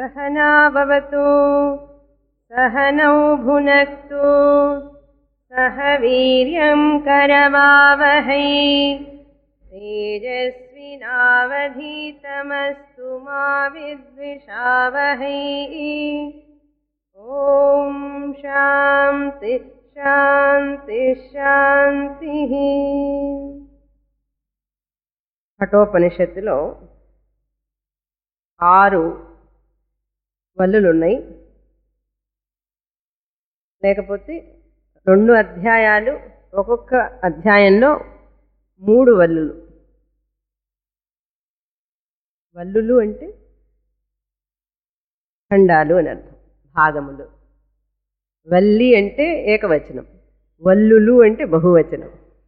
सहना भवतु सहनौ भुनक्तु सह वीर्यं करवावहै तेजस्विनावधीतमस्तु मा विद्विषावहै ॐ शान्ति शान्ति शान्तिः కఠోపనిషత్తులో ఆరు వల్లులున్నాయి లేకపోతే రెండు అధ్యాయాలు ఒక్కొక్క అధ్యాయంలో మూడు వల్లులు వల్లులు అంటే ఖండాలు అని అర్థం భాగములు వల్లి అంటే ఏకవచనం వల్లులు అంటే బహువచనం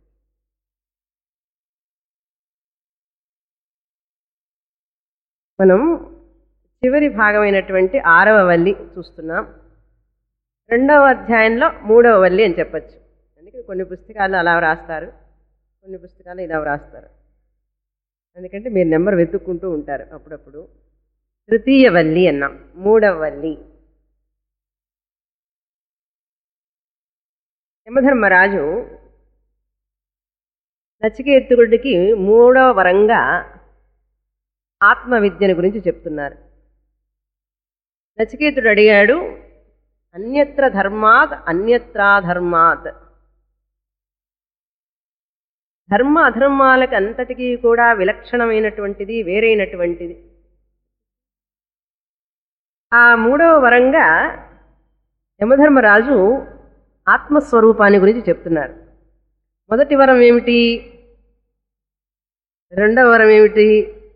మనం చివరి భాగమైనటువంటి ఆరవ వల్లి చూస్తున్నాం రెండవ అధ్యాయంలో మూడవ వల్లి అని చెప్పచ్చు అందుకే కొన్ని పుస్తకాలు అలా వ్రాస్తారు కొన్ని పుస్తకాలు ఇలా వ్రాస్తారు ఎందుకంటే మీరు నెంబర్ వెతుక్కుంటూ ఉంటారు అప్పుడప్పుడు తృతీయ వల్లి అన్నాం మూడవ వల్లి యమధర్మరాజు నచికేతుడికి మూడవ వరంగా ఆత్మవిద్యను గురించి చెప్తున్నారు నచికేతుడు అడిగాడు అన్యత్ర ధర్మాత్ అన్యత్రా ధర్మాత్ ధర్మ అధర్మాలకు అంతటికీ కూడా విలక్షణమైనటువంటిది వేరైనటువంటిది ఆ మూడవ వరంగా యమధర్మరాజు ఆత్మస్వరూపాన్ని గురించి చెప్తున్నారు మొదటి వరం ఏమిటి రెండవ వరం ఏమిటి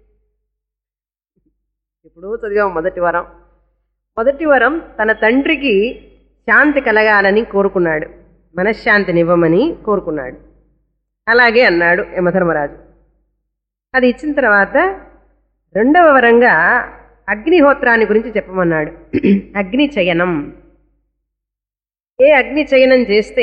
ఇప్పుడు చదివాం మొదటి వరం మొదటి వరం తన తండ్రికి శాంతి కలగాలని కోరుకున్నాడు మనశ్శాంతినివ్వమని కోరుకున్నాడు అలాగే అన్నాడు యమధర్మరాజు అది ఇచ్చిన తర్వాత రెండవ వరంగా అగ్నిహోత్రాన్ని గురించి చెప్పమన్నాడు అగ్ని చయనం ఏ అగ్ని చయనం చేస్తే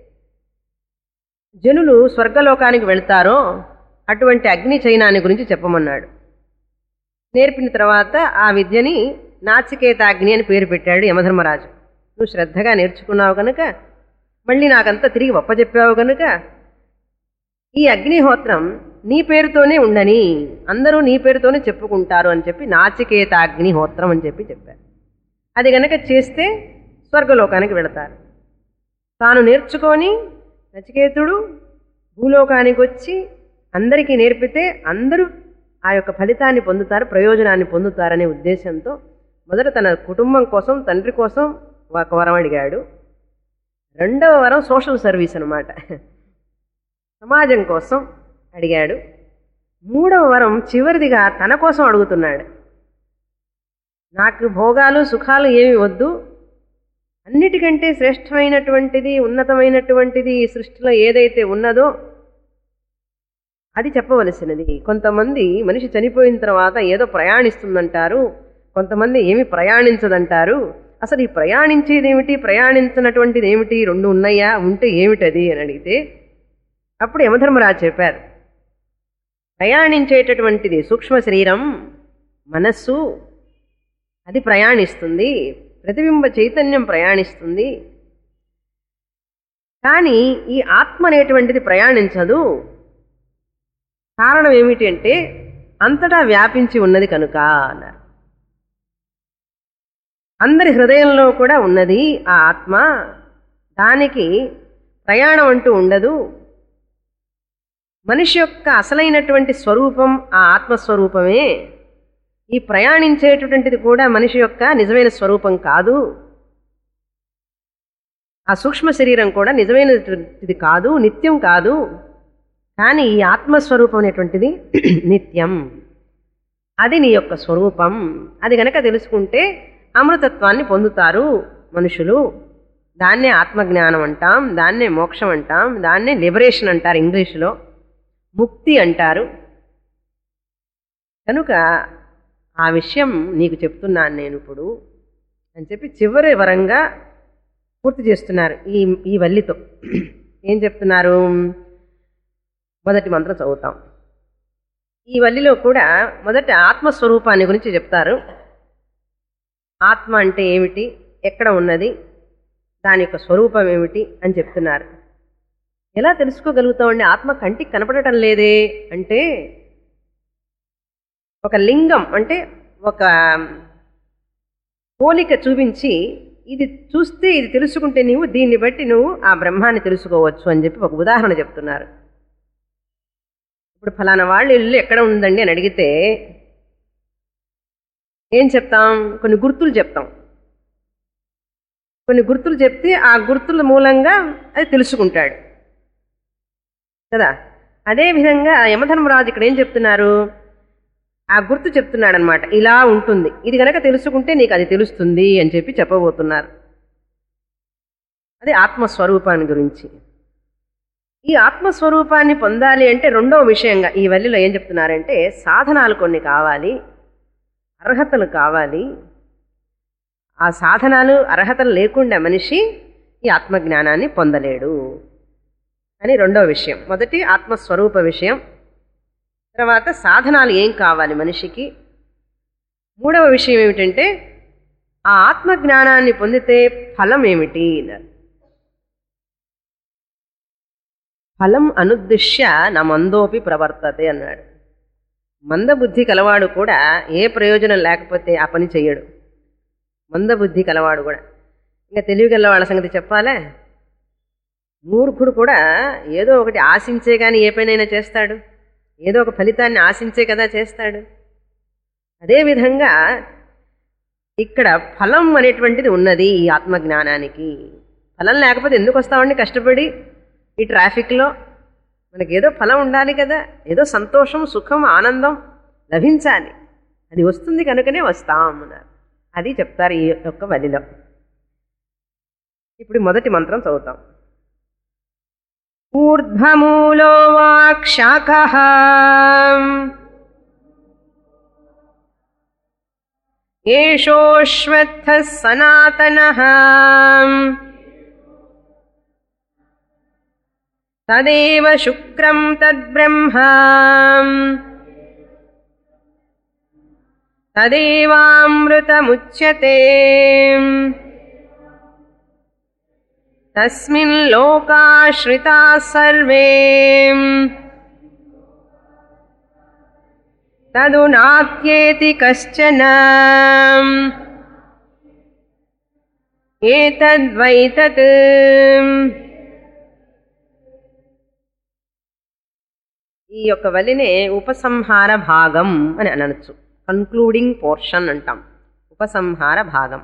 జనులు స్వర్గలోకానికి వెళ్తారో అటువంటి అగ్ని చయనాన్ని గురించి చెప్పమన్నాడు నేర్పిన తర్వాత ఆ విద్యని నాచికేతాగ్ని అని పేరు పెట్టాడు యమధర్మరాజు నువ్వు శ్రద్ధగా నేర్చుకున్నావు కనుక మళ్ళీ నాకంతా తిరిగి ఒప్పచెప్పావు కనుక ఈ అగ్నిహోత్రం నీ పేరుతోనే ఉండని అందరూ నీ పేరుతోనే చెప్పుకుంటారు అని చెప్పి నాచికేతాగ్నిహోత్రం అని చెప్పి చెప్పారు అది గనక చేస్తే స్వర్గలోకానికి వెళతారు తాను నేర్చుకొని నచికేతుడు భూలోకానికి వచ్చి అందరికీ నేర్పితే అందరూ ఆ యొక్క ఫలితాన్ని పొందుతారు ప్రయోజనాన్ని పొందుతారనే ఉద్దేశంతో మొదట తన కుటుంబం కోసం తండ్రి కోసం ఒక వరం అడిగాడు రెండవ వరం సోషల్ సర్వీస్ అనమాట సమాజం కోసం అడిగాడు మూడవ వరం చివరిదిగా తన కోసం అడుగుతున్నాడు నాకు భోగాలు సుఖాలు ఏమి వద్దు అన్నిటికంటే శ్రేష్టమైనటువంటిది ఉన్నతమైనటువంటిది ఈ సృష్టిలో ఏదైతే ఉన్నదో అది చెప్పవలసినది కొంతమంది మనిషి చనిపోయిన తర్వాత ఏదో ప్రయాణిస్తుందంటారు కొంతమంది ఏమి ప్రయాణించదంటారు అసలు ఈ ప్రయాణించేది ఏమిటి ప్రయాణించినటువంటిది ఏమిటి రెండు ఉన్నాయా ఉంటే ఏమిటది అని అడిగితే అప్పుడు యమధర్మరాజు చెప్పారు ప్రయాణించేటటువంటిది సూక్ష్మ శరీరం మనస్సు అది ప్రయాణిస్తుంది ప్రతిబింబ చైతన్యం ప్రయాణిస్తుంది కానీ ఈ ఆత్మ అనేటువంటిది ప్రయాణించదు కారణం ఏమిటి అంటే అంతటా వ్యాపించి ఉన్నది కనుక అన్నారు అందరి హృదయంలో కూడా ఉన్నది ఆ ఆత్మ దానికి ప్రయాణం అంటూ ఉండదు మనిషి యొక్క అసలైనటువంటి స్వరూపం ఆ ఆత్మస్వరూపమే ఈ ప్రయాణించేటటువంటిది కూడా మనిషి యొక్క నిజమైన స్వరూపం కాదు ఆ సూక్ష్మ శరీరం కూడా నిజమైనటువంటిది కాదు నిత్యం కాదు కానీ ఈ ఆత్మస్వరూపం అనేటువంటిది నిత్యం అది నీ యొక్క స్వరూపం అది గనక తెలుసుకుంటే అమృతత్వాన్ని పొందుతారు మనుషులు దాన్నే ఆత్మజ్ఞానం అంటాం దాన్నే మోక్షం అంటాం దాన్నే లిబరేషన్ అంటారు ఇంగ్లీషులో ముక్తి అంటారు కనుక ఆ విషయం నీకు చెప్తున్నాను నేను ఇప్పుడు అని చెప్పి చివరి వరంగా పూర్తి చేస్తున్నారు ఈ ఈ వల్లితో ఏం చెప్తున్నారు మొదటి మంత్రం చదువుతాం ఈ వల్లిలో కూడా మొదట ఆత్మస్వరూపాన్ని గురించి చెప్తారు ఆత్మ అంటే ఏమిటి ఎక్కడ ఉన్నది దాని యొక్క స్వరూపం ఏమిటి అని చెప్తున్నారు ఎలా తెలుసుకోగలుగుతామండి ఆత్మ కంటికి కనపడటం లేదే అంటే ఒక లింగం అంటే ఒక పోలిక చూపించి ఇది చూస్తే ఇది తెలుసుకుంటే నీవు దీన్ని బట్టి నువ్వు ఆ బ్రహ్మాన్ని తెలుసుకోవచ్చు అని చెప్పి ఒక ఉదాహరణ చెప్తున్నారు ఇప్పుడు ఫలానా వాళ్ళ ఇల్లు ఎక్కడ ఉందండి అని అడిగితే ఏం చెప్తాం కొన్ని గుర్తులు చెప్తాం కొన్ని గుర్తులు చెప్తే ఆ గుర్తుల మూలంగా అది తెలుసుకుంటాడు కదా అదేవిధంగా యమధర్మరాజు ఇక్కడ ఏం చెప్తున్నారు ఆ గుర్తు చెప్తున్నాడు అనమాట ఇలా ఉంటుంది ఇది కనుక తెలుసుకుంటే నీకు అది తెలుస్తుంది అని చెప్పి చెప్పబోతున్నారు అది ఆత్మస్వరూపాన్ని గురించి ఈ ఆత్మస్వరూపాన్ని పొందాలి అంటే రెండవ విషయంగా ఈ వల్లిలో ఏం చెప్తున్నారంటే సాధనాలు కొన్ని కావాలి అర్హతలు కావాలి ఆ సాధనాలు అర్హతలు లేకుండా మనిషి ఈ ఆత్మజ్ఞానాన్ని పొందలేడు అని రెండవ విషయం మొదటి ఆత్మస్వరూప విషయం తర్వాత సాధనాలు ఏం కావాలి మనిషికి మూడవ విషయం ఏమిటంటే ఆ ఆత్మజ్ఞానాన్ని పొందితే ఫలం ఏమిటి అన్నారు ఫలం అనుద్దిశ్య నా మందోపి ప్రవర్తతే అన్నాడు మందబుద్ధి కలవాడు కూడా ఏ ప్రయోజనం లేకపోతే ఆ పని చెయ్యడు మందబుద్ధి కలవాడు కూడా ఇంకా తెలివి గల వాళ్ళ సంగతి చెప్పాలే మూర్ఖుడు కూడా ఏదో ఒకటి ఆశించే కానీ ఏ పనైనా చేస్తాడు ఏదో ఒక ఫలితాన్ని ఆశించే కదా చేస్తాడు అదేవిధంగా ఇక్కడ ఫలం అనేటువంటిది ఉన్నది ఈ ఆత్మజ్ఞానానికి ఫలం లేకపోతే ఎందుకు వస్తామండి కష్టపడి ఈ ట్రాఫిక్లో మనకి ఏదో ఫలం ఉండాలి కదా ఏదో సంతోషం సుఖం ఆనందం లభించాలి అది వస్తుంది కనుకనే వస్తాం అన్నారు అది చెప్తారు ఈ యొక్క వలిలో ఇప్పుడు మొదటి మంత్రం చదువుతాం ఊర్ధ్వమూలో వాక్శాఖ ఏషోశ్వత్థ సనాతన తదేవ శుక్రం తద్బ్రహ్మ తదేవామృతముచ్యతే తస్మిన్ లోకాశ్రితా సర్వే తదు నాత్యేతి కశ్చన ఏతద్వైతత్ ఈ యొక్క వలినే ఉపసంహార భాగం అని అనొచ్చు కన్క్లూడింగ్ పోర్షన్ అంటాం ఉపసంహార భాగం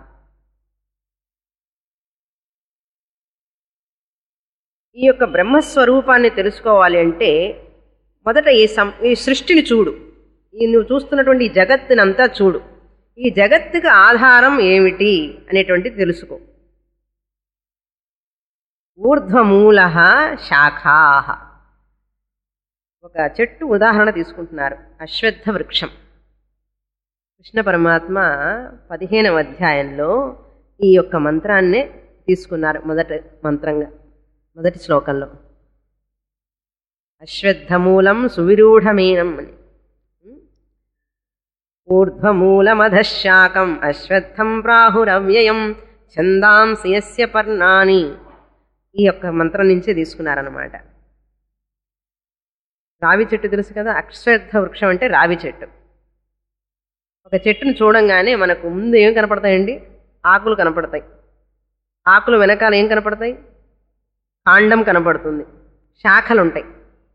ఈ యొక్క బ్రహ్మస్వరూపాన్ని తెలుసుకోవాలి అంటే మొదట ఈ సం ఈ సృష్టిని చూడు ఈ నువ్వు చూస్తున్నటువంటి ఈ జగత్తునంతా చూడు ఈ జగత్తుకు ఆధారం ఏమిటి అనేటువంటిది తెలుసుకో ఊర్ధ్వమూల శాఖా ఒక చెట్టు ఉదాహరణ తీసుకుంటున్నారు అశ్వత్థ వృక్షం కృష్ణ పరమాత్మ పదిహేనవ అధ్యాయంలో ఈ యొక్క మంత్రాన్నే తీసుకున్నారు మొదటి మంత్రంగా మొదటి శ్లోకంలో అశ్వత్థమూలం సువిరూఢమీనం అని ఊర్ధ్వమూలమధశాకం అశ్వత్థం ప్రాహురవ్యయం ఛందాంసి యస్య పర్ణాని ఈ యొక్క మంత్రం నుంచే తీసుకున్నారన్నమాట రావి చెట్టు తెలుసు కదా అశ్వత్థ వృక్షం అంటే రావి చెట్టు ఒక చెట్టును చూడంగానే మనకు ముందు ఏం కనపడతాయండి ఆకులు కనపడతాయి ఆకులు వెనకాల ఏం కనపడతాయి కాండం కనపడుతుంది శాఖలు ఉంటాయి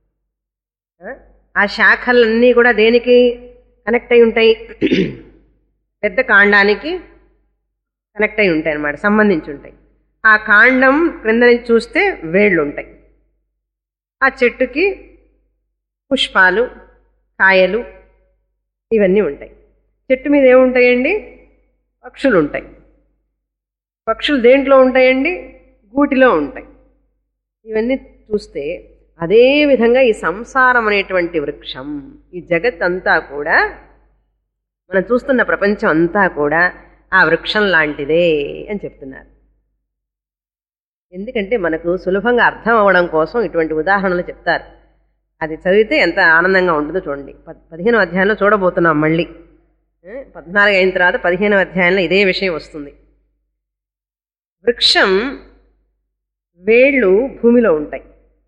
ఆ శాఖలన్నీ కూడా దేనికి కనెక్ట్ అయి ఉంటాయి పెద్ద కాండానికి కనెక్ట్ అయి ఉంటాయి అన్నమాట సంబంధించి ఉంటాయి ఆ కాండం క్రింద నుంచి చూస్తే వేళ్ళు ఉంటాయి ఆ చెట్టుకి పుష్పాలు కాయలు ఇవన్నీ ఉంటాయి చెట్టు మీద ఏముంటాయండి పక్షులు ఉంటాయి పక్షులు దేంట్లో ఉంటాయండి గూటిలో ఉంటాయి ఇవన్నీ చూస్తే అదే విధంగా ఈ సంసారం అనేటువంటి వృక్షం ఈ జగత్ అంతా కూడా మనం చూస్తున్న ప్రపంచం అంతా కూడా ఆ వృక్షం లాంటిదే అని చెప్తున్నారు ఎందుకంటే మనకు సులభంగా అర్థం అవ్వడం కోసం ఇటువంటి ఉదాహరణలు చెప్తారు అది చదివితే ఎంత ఆనందంగా ఉంటుందో చూడండి పదిహేను అధ్యాయంలో చూడబోతున్నాం మళ్ళీ ఏ, పద్నాలుగు అయిన తర్వాత పదిహేనవ అధ్యాయంలో ఇదే విషయం వస్తుంది వృక్షం వేళ్ళు భూమిలో ఉంటాయి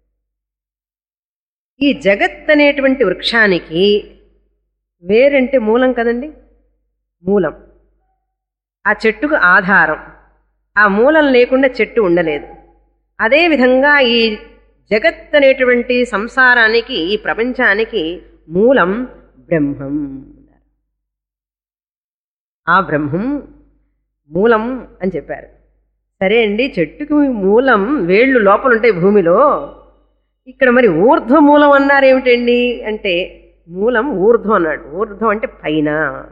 ఈ జగత్ అనేటువంటి వృక్షానికి వేరంటే మూలం కదండి మూలం ఆ చెట్టుకు ఆధారం ఆ మూలం లేకుండా చెట్టు ఉండలేదు అదేవిధంగా ఈ జగత్ అనేటువంటి సంసారానికి ఈ ప్రపంచానికి మూలం బ్రహ్మం ఆ బ్రహ్మం మూలం అని చెప్పారు సరే అండి చెట్టుకు మూలం వేళ్ళు లోపల ఉంటాయి భూమిలో ఇక్కడ మరి ఊర్ధ్వ మూలం అన్నారు ఏమిటండి అంటే మూలం ఊర్ధ్వం అన్నాడు ఊర్ధ్వం అంటే పైన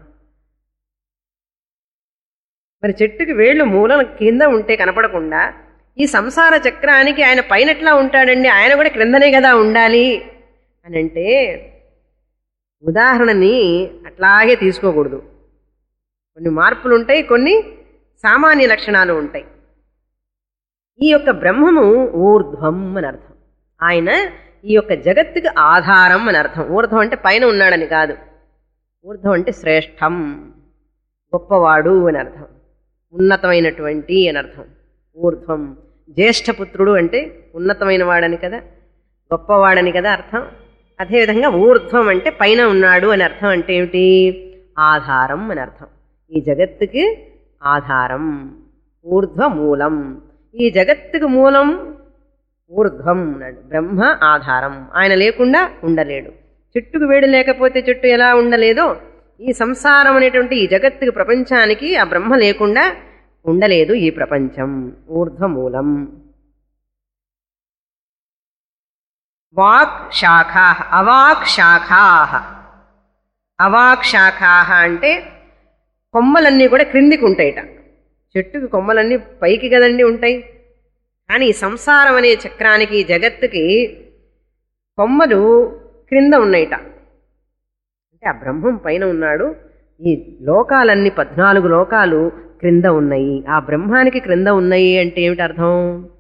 మరి చెట్టుకి వేళ్ళు మూలం కింద ఉంటే కనపడకుండా ఈ సంసార చక్రానికి ఆయన పైన ఎట్లా ఉంటాడండి ఆయన కూడా క్రిందనే కదా ఉండాలి అని అంటే ఉదాహరణని అట్లాగే తీసుకోకూడదు కొన్ని మార్పులు ఉంటాయి కొన్ని సామాన్య లక్షణాలు ఉంటాయి ఈ యొక్క బ్రహ్మము ఊర్ధ్వం అని అర్థం ఆయన ఈ యొక్క జగత్తుకి ఆధారం అని అర్థం ఊర్ధ్వం అంటే పైన ఉన్నాడని కాదు ఊర్ధ్వం అంటే శ్రేష్టం గొప్పవాడు అని అర్థం ఉన్నతమైనటువంటి అని అర్థం ఊర్ధ్వం జ్యేష్ఠపుత్రుడు అంటే ఉన్నతమైన వాడని కదా గొప్పవాడని కదా అర్థం అదేవిధంగా ఊర్ధ్వం అంటే పైన ఉన్నాడు అని అర్థం అంటే ఏమిటి ఆధారం అని అర్థం ఈ జగత్తుకి ఆధారం ఊర్ధ్వ మూలం ఈ జగత్తుకు మూలం ఊర్ధ్వం అన్నాడు బ్రహ్మ ఆధారం ఆయన లేకుండా ఉండలేడు చెట్టుకు వేడి లేకపోతే చెట్టు ఎలా ఉండలేదో ఈ సంసారం అనేటువంటి ఈ జగత్తుకు ప్రపంచానికి ఆ బ్రహ్మ లేకుండా ఉండలేదు ఈ ప్రపంచం ఊర్ధ్వమూలం వాక్ శాఖా అవాక్ శాఖా అవాక్ శాఖా అంటే కొమ్మలన్నీ కూడా క్రిందికి ఉంటాయిట చెట్టుకి కొమ్మలన్నీ పైకి కదండి ఉంటాయి కానీ ఈ సంసారం అనే చక్రానికి ఈ జగత్తుకి కొమ్మలు క్రింద ఉన్నాయిట అంటే ఆ బ్రహ్మం పైన ఉన్నాడు ఈ లోకాలన్నీ పద్నాలుగు లోకాలు క్రింద ఉన్నాయి ఆ బ్రహ్మానికి క్రింద ఉన్నాయి అంటే ఏమిటి అర్థం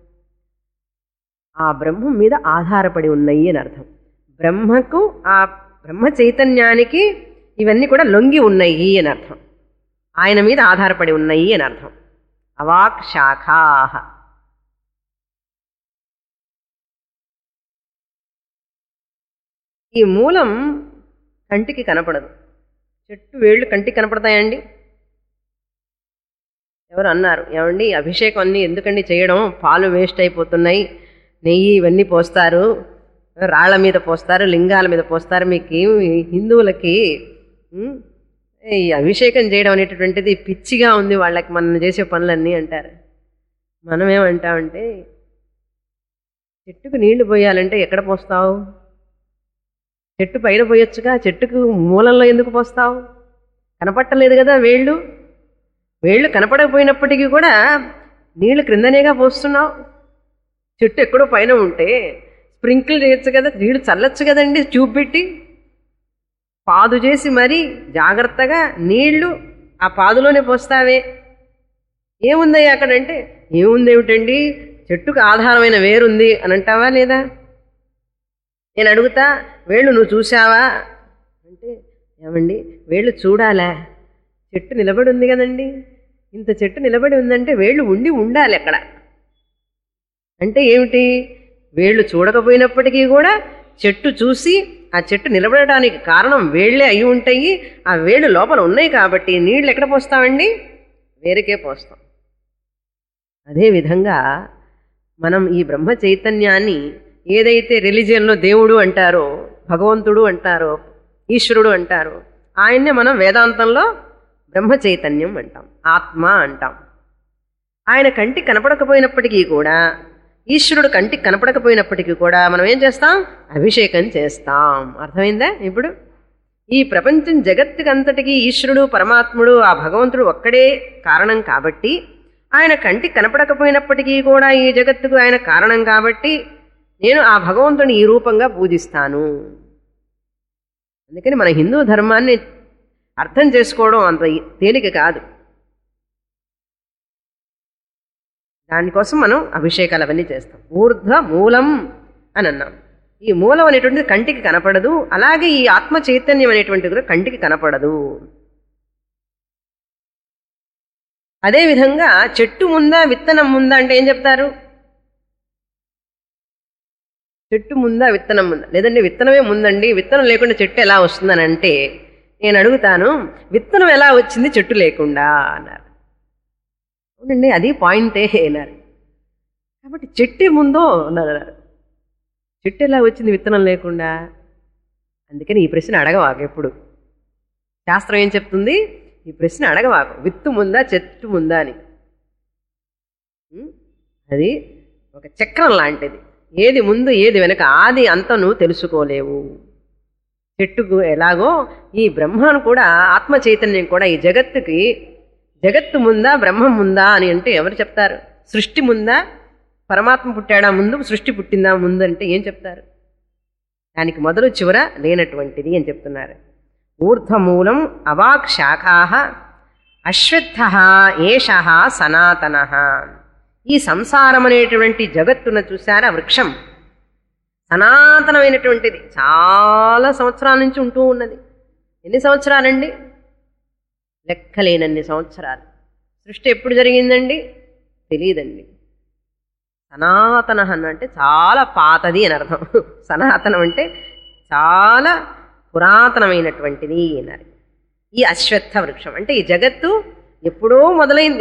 ఆ బ్రహ్మం మీద ఆధారపడి ఉన్నాయి అని అర్థం బ్రహ్మకు ఆ బ్రహ్మ చైతన్యానికి ఇవన్నీ కూడా లొంగి ఉన్నాయి అని అర్థం ఆయన మీద ఆధారపడి ఉన్నాయి అని అర్థం అవాక్ శాఖాహ ఈ మూలం కంటికి కనపడదు చెట్టు వేళ్ళు కంటికి కనపడతాయండి ఎవరు అన్నారు ఏమండి అభిషేకం అన్నీ ఎందుకండి చేయడం పాలు వేస్ట్ అయిపోతున్నాయి నెయ్యి ఇవన్నీ పోస్తారు రాళ్ల మీద పోస్తారు లింగాల మీద పోస్తారు మీకు ఏమి హిందువులకి ఉమ్, ఈ అభిషేకం చేయడం అనేటటువంటిది పిచ్చిగా ఉంది వాళ్ళకి మనం చేసే పనులన్నీ అంటారు మనం ఏమంటామంటే చెట్టుకు నీళ్లు పోయాలంటే ఎక్కడ పోస్తావు చెట్టు పైన పోయొచ్చుగా చెట్టుకు మూలంలో ఎందుకు పోస్తావు కనపట్టలేదు కదా వేళ్ళు వేళ్ళు కనపడకపోయినప్పటికీ కూడా నీళ్లు క్రిందనేగా పోస్తున్నావు చెట్టు ఎక్కడో పైన ఉంటే స్ప్రింకిల్ చేయొచ్చు కదా నీళ్లు చల్లొచ్చు కదండి ట్యూబ్ పెట్టి పాదు చేసి మరీ జాగ్రత్తగా నీళ్లు ఆ పాదులోనే పోస్తావే ఏముందయ్యా అక్కడంటే ఏముంది ఏమిటండి చెట్టుకు ఆధారమైన వేరుంది అని అంటావా లేదా నేను అడుగుతా వేళ్ళు నువ్వు చూసావా అంటే ఏమండి వేళ్ళు చూడాలా చెట్టు నిలబడి ఉంది కదండి ఇంత చెట్టు నిలబడి ఉందంటే వేళ్ళు ఉండి ఉండాలి అక్కడ అంటే ఏమిటి వేళ్ళు చూడకపోయినప్పటికీ కూడా చెట్టు చూసి ఆ చెట్టు నిలబడడానికి కారణం వేళ్ళే అయి ఉంటాయి ఆ వేళ్ళు లోపల ఉన్నాయి కాబట్టి నీళ్ళు ఎక్కడ పోస్తామండి వేరుకే పోస్తాం అదేవిధంగా మనం ఈ బ్రహ్మ చైతన్యాన్ని ఏదైతే రిలీజియన్లో దేవుడు అంటారో భగవంతుడు అంటారో ఈశ్వరుడు అంటారో ఆయన్నే మనం వేదాంతంలో బ్రహ్మ చైతన్యం అంటాం ఆత్మ అంటాం ఆయన కంటికి కనపడకపోయినప్పటికీ కూడా ఈశ్వరుడు కంటికి కనపడకపోయినప్పటికీ కూడా మనం ఏం చేస్తాం అభిషేకం చేస్తాం అర్థమైందా ఇప్పుడు ఈ ప్రపంచం జగత్తుకంతటికి ఈశ్వరుడు పరమాత్ముడు ఆ భగవంతుడు ఒక్కడే కారణం కాబట్టి ఆయన కంటికి కనపడకపోయినప్పటికీ కూడా ఈ జగత్తుకు ఆయన కారణం కాబట్టి నేను ఆ భగవంతుని ఈ రూపంగా పూజిస్తాను అందుకని మన హిందూ ధర్మాన్ని అర్థం చేసుకోవడం అంత తేలిక కాదు దానికోసం మనం అభిషేకాలు అవన్నీ చేస్తాం ఊర్ధ్వ మూలం అని అన్నాం ఈ మూలం అనేటువంటిది కంటికి కనపడదు అలాగే ఈ ఆత్మ చైతన్యం అనేటువంటిది కూడా కంటికి కనపడదు అదేవిధంగా చెట్టు ముందా విత్తనం ముందా అంటే ఏం చెప్తారు చెట్టు ముందా విత్తనం ముందా లేదండి విత్తనమే ముందండి విత్తనం లేకుండా చెట్టు ఎలా వస్తుందని అంటే నేను అడుగుతాను విత్తనం ఎలా వచ్చింది చెట్టు లేకుండా అన్నారు అవునండి అది పాయింటే అన్నారు కాబట్టి చెట్టే ముందో అన్నారు చెట్టు ఎలా వచ్చింది విత్తనం లేకుండా అందుకని ఈ ప్రశ్న అడగవాకు ఎప్పుడు శాస్త్రం ఏం చెప్తుంది ఈ ప్రశ్న అడగవాకు విత్తు ముందా చెట్టు ముందా అని ఉం? అది ఒక చక్రం లాంటిది ఏది ముందు ఏది వెనక ఆది అంత నువ్వు తెలుసుకోలేవు చెట్టుకు ఎలాగో ఈ బ్రహ్మను కూడా ఆత్మ చైతన్యం కూడా ఈ జగత్తుకి జగత్తు ముందా బ్రహ్మం ముందా అని అంటే ఎవరు చెప్తారు సృష్టి ముందా పరమాత్మ పుట్టాడా ముందు సృష్టి పుట్టిందా ముందు అంటే ఏం చెప్తారు దానికి మొదలు చివర లేనటువంటిది అని చెప్తున్నారు ఊర్ధ్వమూలం అవాక్ శాఖా అశ్వత్థ ఏష సనాతన ఈ సంసారం అనేటువంటి జగత్తున చూసారా వృక్షం సనాతనమైనటువంటిది చాలా సంవత్సరాల నుంచి ఉంటూ ఉన్నది ఎన్ని సంవత్సరాలండి లెక్కలేనన్ని సంవత్సరాలు సృష్టి ఎప్పుడు జరిగిందండి తెలియదండి సనాతన అంటే చాలా పాతది అని అర్థం సనాతనం అంటే చాలా పురాతనమైనటువంటిది అన్నారు ఈ అశ్వత్థ వృక్షం అంటే ఈ జగత్తు ఎప్పుడో మొదలైంది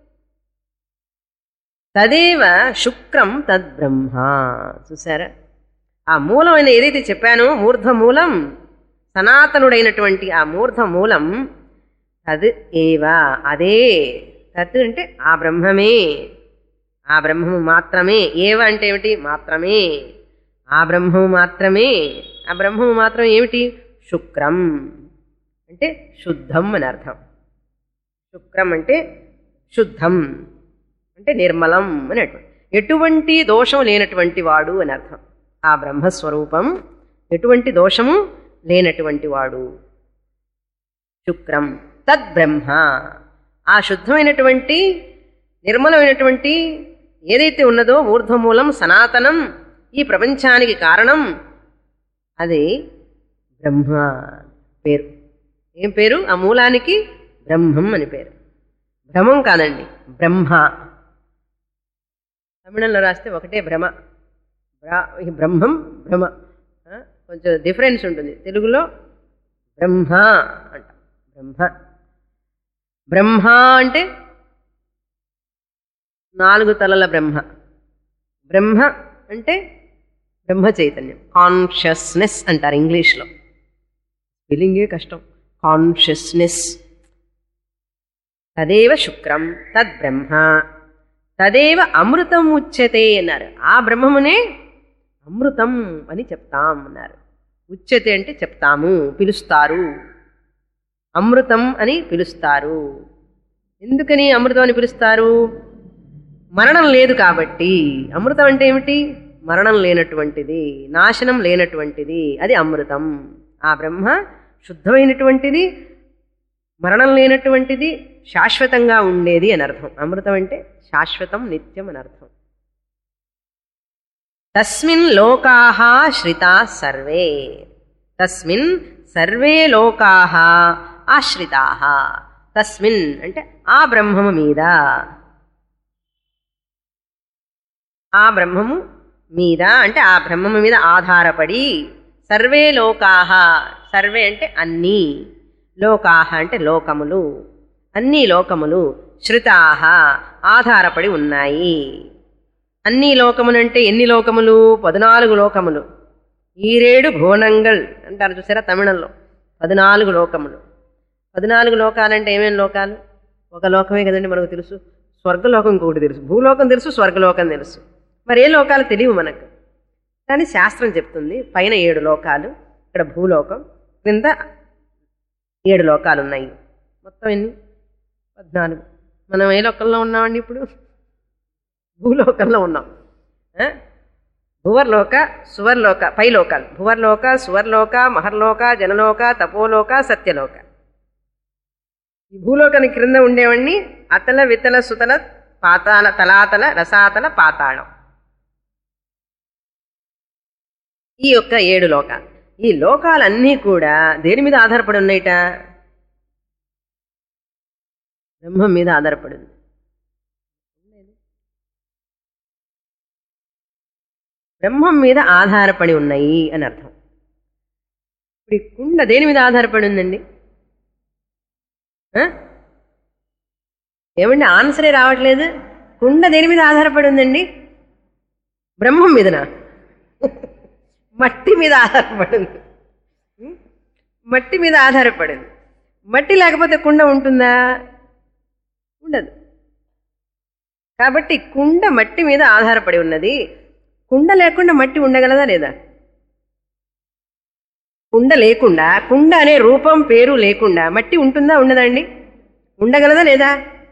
తదేవ శుక్రం తద్బ్రహ్మ చూసారా ఆ మూలమైన ఏదైతే చెప్పానో మూర్ధ మూలం సనాతనుడైనటువంటి ఆ మూర్ధ మూలం తద్ ఏవ అదే తత్ అంటే ఆ బ్రహ్మమే ఆ బ్రహ్మము మాత్రమే ఏవ అంటే ఏమిటి మాత్రమే ఆ బ్రహ్మము మాత్రమే ఆ బ్రహ్మము మాత్రం ఏమిటి శుక్రం అంటే శుద్ధం అని అర్థం శుక్రం అంటే శుద్ధం అంటే నిర్మలం అని అర్థం ఎటువంటి దోషం లేనటువంటి వాడు అని అర్థం ఆ బ్రహ్మస్వరూపం ఎటువంటి దోషము లేనటువంటి వాడు శుక్రం తద్బ్రహ్మ ఆ శుద్ధమైనటువంటి నిర్మలమైనటువంటి ఏదైతే ఉన్నదో ఊర్ధ్వమూలం సనాతనం ఈ ప్రపంచానికి కారణం అది బ్రహ్మ పేరు ఏం పేరు ఆ మూలానికి బ్రహ్మం అని పేరు భ్రమం కాదండి బ్రహ్మ తమిళంలో రాస్తే ఒకటే భ్రమ బ్రా- ఈ బ్రహ్మం భ్రమ ఆ, కొంచెం డిఫరెన్స్ ఉంటుంది తెలుగులో బ్రహ్మ అంట బ్రహ్మ బ్రహ్మ అంటే నాలుగు తలల బ్రహ్మ బ్రహ్మ అంటే బ్రహ్మ చైతన్యం కాన్షియస్నెస్ అంటారు ఇంగ్లీష్లో స్పెల్లింగే కష్టం కాన్షియస్నెస్ తదేవ శుక్రం తద్బ్రహ్మ తదేవ అమృతం ఉచ్యతే అన్నారు ఆ బ్రహ్మమునే అమృతం అని చెప్తాం అన్నారు ఉచ్యతే అంటే చెప్తాము పిలుస్తారు అమృతం అని పిలుస్తారు ఎందుకని అమృతం అని పిలుస్తారు మరణం లేదు కాబట్టి అమృతం అంటే ఏమిటి మరణం లేనటువంటిది నాశనం లేనటువంటిది అది అమృతం ఆ బ్రహ్మ శుద్ధమైనటువంటిది మరణం లేనటువంటిది శాశ్వతంగా ఉండేది అని అర్థం అమృతం అంటే శాశ్వతం నిత్యం అని అర్థం తస్మిన్ లోకాహ శ్రితా సర్వే తస్మిన్ సర్వే లోకాహ ఆశ్రితాహ తస్మిన్ అంటే ఆ బ్రహ్మము మీద ఆ బ్రహ్మము మీద అంటే ఆ బ్రహ్మము మీద ఆధారపడి సర్వే లోకాహ సర్వే అంటే అన్నీ లోకాహ అంటే లోకములు అన్ని లోకములు శృతాహ ఆధారపడి ఉన్నాయి అన్ని లోకములంటే ఎన్ని లోకములు పద్నాలుగు లోకములు ఈరేడు భువనంగల్ అంటారు చూసారా తమిళంలో పద్నాలుగు లోకములు పద్నాలుగు లోకాలంటే ఏమేమి లోకాలు ఒక లోకమే కదండి మనకు తెలుసు స్వర్గలోకం ఇంకొకటి తెలుసు భూలోకం తెలుసు స్వర్గలోకం తెలుసు మరి ఏ లోకాలు తెలియవు మనకు కానీ శాస్త్రం చెప్తుంది పైన ఏడు లోకాలు ఇక్కడ భూలోకం క్రింద ఏడు లోకాలు ఉన్నాయి మొత్తం ఎన్ని పద్నాలుగు మనం ఏ లోకంలో ఉన్నామండి ఇప్పుడు భూలోకంలో ఉన్నాం ఆ? భువర్లోక సువర్లోక పై లోకాలు భువర్లోక సువర్లోక మహర్లోక జనలోక తపోలోక సత్యలోక ఈ భూలోకానికి క్రింద ఉండేవాడిని అతల వితల సుతల పాతాల తలాతల రసాతల పాతాళం ఈ యొక్క ఏడు లోకాలు ఈ లోకాలన్నీ కూడా దేని మీద ఆధారపడి ఉన్నాయిట బ్రహ్మం మీద ఆధారపడి ఉంది బ్రహ్మం మీద ఆధారపడి ఉన్నాయి అని అర్థం ఇప్పుడు ఈ కుండ దేని మీద ఆధారపడి ఉందండి ఆ? ఏమండి ఆన్సరే రావట్లేదు కుండ దేని మీద ఆధారపడి ఉందండి బ్రహ్మం మీదనా మట్టి మీద ఆధారపడి ఉంది ఉం? మట్టి మీద ఆధారపడింది మట్టి లేకపోతే కుండ ఉంటుందా ఉండదు కాబట్టి కుండ మట్టి మీద ఆధారపడి ఉన్నది కుండ లేకుండా మట్టి ఉండగలదా లేదా కుండ లేకుండా కుండ అనే రూపం పేరు లేకుండా మట్టి ఉంటుందా ఉండదండి ఉండగలదా లేదా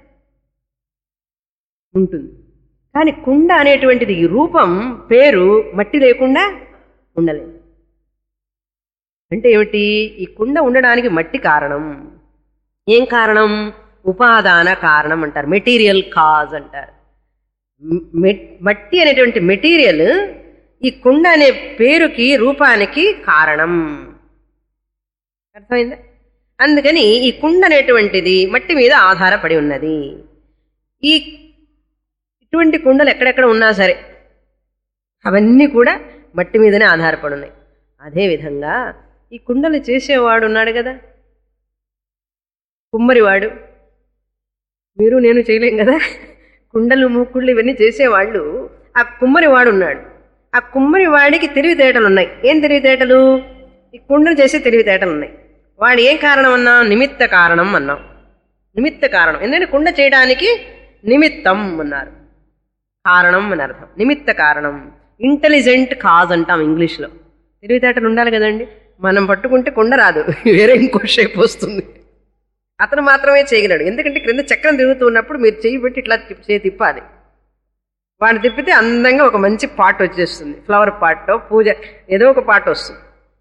ఉంటుంది కానీ కుండ అనేటువంటిది ఈ రూపం పేరు మట్టి లేకుండా ఉండలేదు అంటే ఏమిటి ఈ కుండ ఉండడానికి మట్టి కారణం ఏం కారణం ఉపాదాన కారణం అంటారు మెటీరియల్ కాజ్ అంటారు మ్- మె- మట్టి అనేటువంటి మెటీరియల్ ఈ కుండ అనే పేరుకి రూపానికి కారణం అర్థమైందా అందుకని ఈ కుండ అనేటువంటిది మట్టి మీద ఆధారపడి ఉన్నది ఈ ఇటువంటి కుండలు ఎక్కడెక్కడ ఉన్నా సరే అవన్నీ కూడా మట్టి మీదనే ఆధారపడి ఉన్నాయి అదేవిధంగా ఈ కుండలు చేసేవాడు ఉన్నాడు కదా కుమ్మరివాడు మీరు నేను చేయలేం కదా కుండలు మూకుళ్ళు ఇవన్నీ చేసేవాళ్ళు ఆ కుమ్మరివాడు ఉన్నాడు ఆ కుమ్మరివాడికి తెలివితేటలు ఉన్నాయి ఏం తెలివితేటలు ఈ కుండలు చేసే తెలివితేటలు ఉన్నాయి వాడు ఏం కారణం అన్నాం నిమిత్త కారణం అన్నాం నిమిత్త కారణం ఎందుకంటే కుండ చేయడానికి నిమిత్తం అన్నారు కారణం అని అర్థం నిమిత్త కారణం ఇంటెలిజెంట్ కాజ్ అంటాం ఇంగ్లీష్లో తెలివితేటలు ఉండాలి కదండి మనం పట్టుకుంటే కుండ రాదు వేరే ఇంకో షేప్ వస్తుంది అతను మాత్రమే చేయగలడు ఎందుకంటే క్రింద చక్రం తిరుగుతూ ఉన్నప్పుడు మీరు చేయి పెట్టి ఇట్లా తిప్- చేయి తిప్పాలి వాడు తిప్పితే అందంగా ఒక మంచి పాట్ వచ్చేస్తుంది ఫ్లవర్ పాటో పూజ ఏదో ఒక పాట వస్తుంది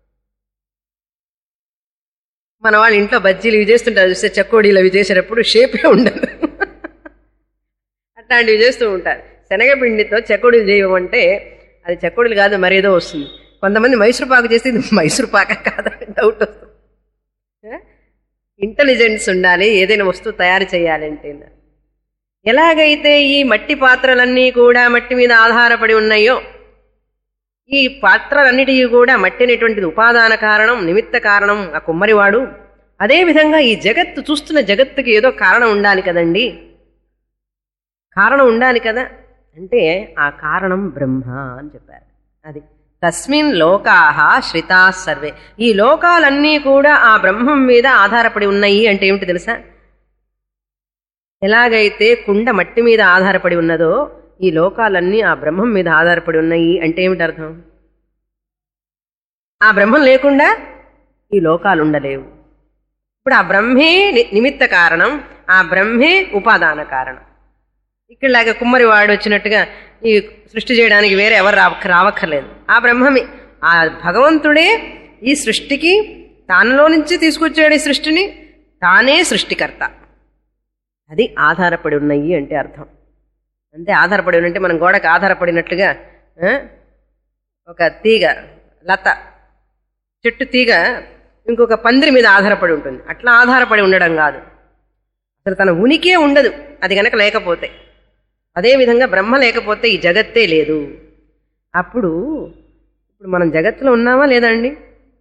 మన వాళ్ళు ఇంట్లో బజ్జీలు ఇవి చేస్తుంటారు చూస్తే చకోడీలు అవి చేసేటప్పుడు షేపే ఉండదు అట్లాంటివి చేస్తూ ఉంటారు శనగపిండితో చకోడీలు చేయమంటే అది చకోడీలు కాదు మరేదో వస్తుంది కొంతమంది మైసూర్ పాకు చేస్తే ఇది మైసూర్ పాక కాదని డౌట్ వస్తుంది ఇంటెలిజెన్స్ ఉండాలి ఏదైనా వస్తువు తయారు చేయాలంటే ఎలాగైతే ఈ మట్టి పాత్రలన్నీ కూడా మట్టి మీద ఆధారపడి ఉన్నాయో ఈ పాత్రలన్నిటికీ కూడా మట్టి అనేటువంటిది ఉపాదాన కారణం నిమిత్త కారణం ఆ కుమ్మరివాడు అదేవిధంగా ఈ జగత్తు చూస్తున్న జగత్తుకి ఏదో కారణం ఉండాలి కదండి కారణం ఉండాలి కదా అంటే ఆ కారణం బ్రహ్మ అని చెప్పారు అది తస్మిన్ లోకాహ శ్రితా సర్వే ఈ లోకాలన్నీ కూడా ఆ బ్రహ్మం మీద ఆధారపడి ఉన్నాయి అంటే ఏమిటి తెలుసా ఎలాగైతే కుండ మట్టి మీద ఆధారపడి ఉన్నదో ఈ లోకాలన్నీ ఆ బ్రహ్మం మీద ఆధారపడి ఉన్నాయి అంటే ఏమిటి అర్థం ఆ బ్రహ్మం లేకుండా ఈ లోకాలు ఉండలేవు ఇప్పుడు ఆ బ్రహ్మే ని- నిమిత్త కారణం ఆ బ్రహ్మే ఉపాదాన కారణం ఇక్కడలాగా కుమ్మరి వాడు వచ్చినట్టుగా ఈ సృష్టి చేయడానికి వేరే ఎవరు రావ రావక్కర్లేదు ఆ బ్రహ్మమే ఆ భగవంతుడే ఈ సృష్టికి తానులో నుంచి తీసుకొచ్చాడు ఈ సృష్టిని తానే సృష్టికర్త అది ఆధారపడి ఉన్నాయి అంటే అర్థం అంతే ఆధారపడి ఉన్నంటే మనం గోడకు ఆధారపడినట్లుగా ఆ, ఒక తీగ లత చెట్టు తీగ ఇంకొక పందిరి మీద ఆధారపడి ఉంటుంది అట్లా ఆధారపడి ఉండడం కాదు అసలు తన ఉనికే ఉండదు అది గనక లేకపోతే అదేవిధంగా బ్రహ్మ లేకపోతే ఈ జగత్తే లేదు అప్పుడు ఇప్పుడు మనం జగత్తులో ఉన్నామా లేదా అండి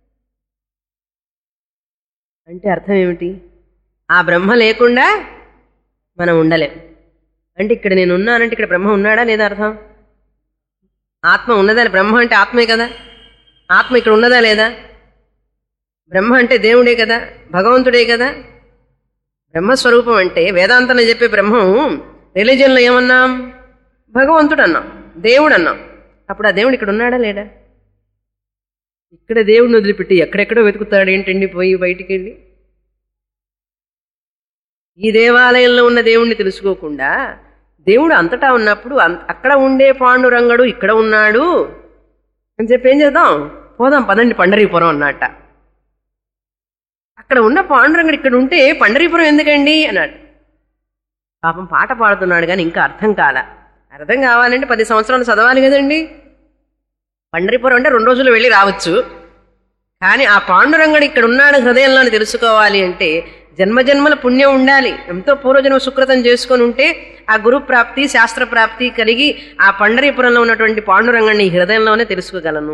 అంటే అర్థం ఏమిటి ఆ బ్రహ్మ లేకుండా మనం ఉండలేం అంటే ఇక్కడ నేను ఉన్నానంటే ఇక్కడ బ్రహ్మ ఉన్నాడా లేదా అర్థం ఆత్మ ఉన్నదా బ్రహ్మ అంటే ఆత్మే కదా ఆత్మ ఇక్కడ ఉన్నదా లేదా బ్రహ్మ అంటే దేవుడే కదా భగవంతుడే కదా బ్రహ్మస్వరూపం అంటే వేదాంతంలో చెప్పే బ్రహ్మం రిలీజియన్లో ఏమన్నాం భగవంతుడు అన్నాం దేవుడు అన్నాం అప్పుడు ఆ దేవుడు ఇక్కడ ఉన్నాడా లేడా ఇక్కడ దేవుడిని వదిలిపెట్టి ఎక్కడెక్కడో వెతుకుతాడు ఏంటండి పోయి బయటికి వెళ్ళి ఈ దేవాలయంలో ఉన్న దేవుణ్ణి తెలుసుకోకుండా దేవుడు అంతటా ఉన్నప్పుడు అం- అక్కడ ఉండే పాండురంగడు ఇక్కడ ఉన్నాడు అని చెప్పి ఏం చేద్దాం పోదాం పదండి పండరీపురం అన్నట్ట అక్కడ ఉన్న పాండురంగడు ఇక్కడ ఉంటే పండరీపురం ఎందుకండి అన్నాడు పాపం పాట పాడుతున్నాడు కానీ ఇంకా అర్థం కాల అర్థం కావాలంటే పది సంవత్సరాలు చదవాలి కదండి పండరీపురం అంటే రెండు రోజులు వెళ్ళి రావచ్చు కానీ ఆ పాండురంగడు ఇక్కడ ఉన్నాడు హృదయంలో అని తెలుసుకోవాలి అంటే జన్మజన్మల పుణ్యం ఉండాలి ఎంతో పూర్వజన్మ సుకృతం చేసుకొని ఉంటే ఆ గురు ప్రాప్తి శాస్త్ర ప్రాప్తి కలిగి ఆ పండరీపురంలో ఉన్నటువంటి పాండురంగాన్ని హృదయంలోనే తెలుసుకోగలను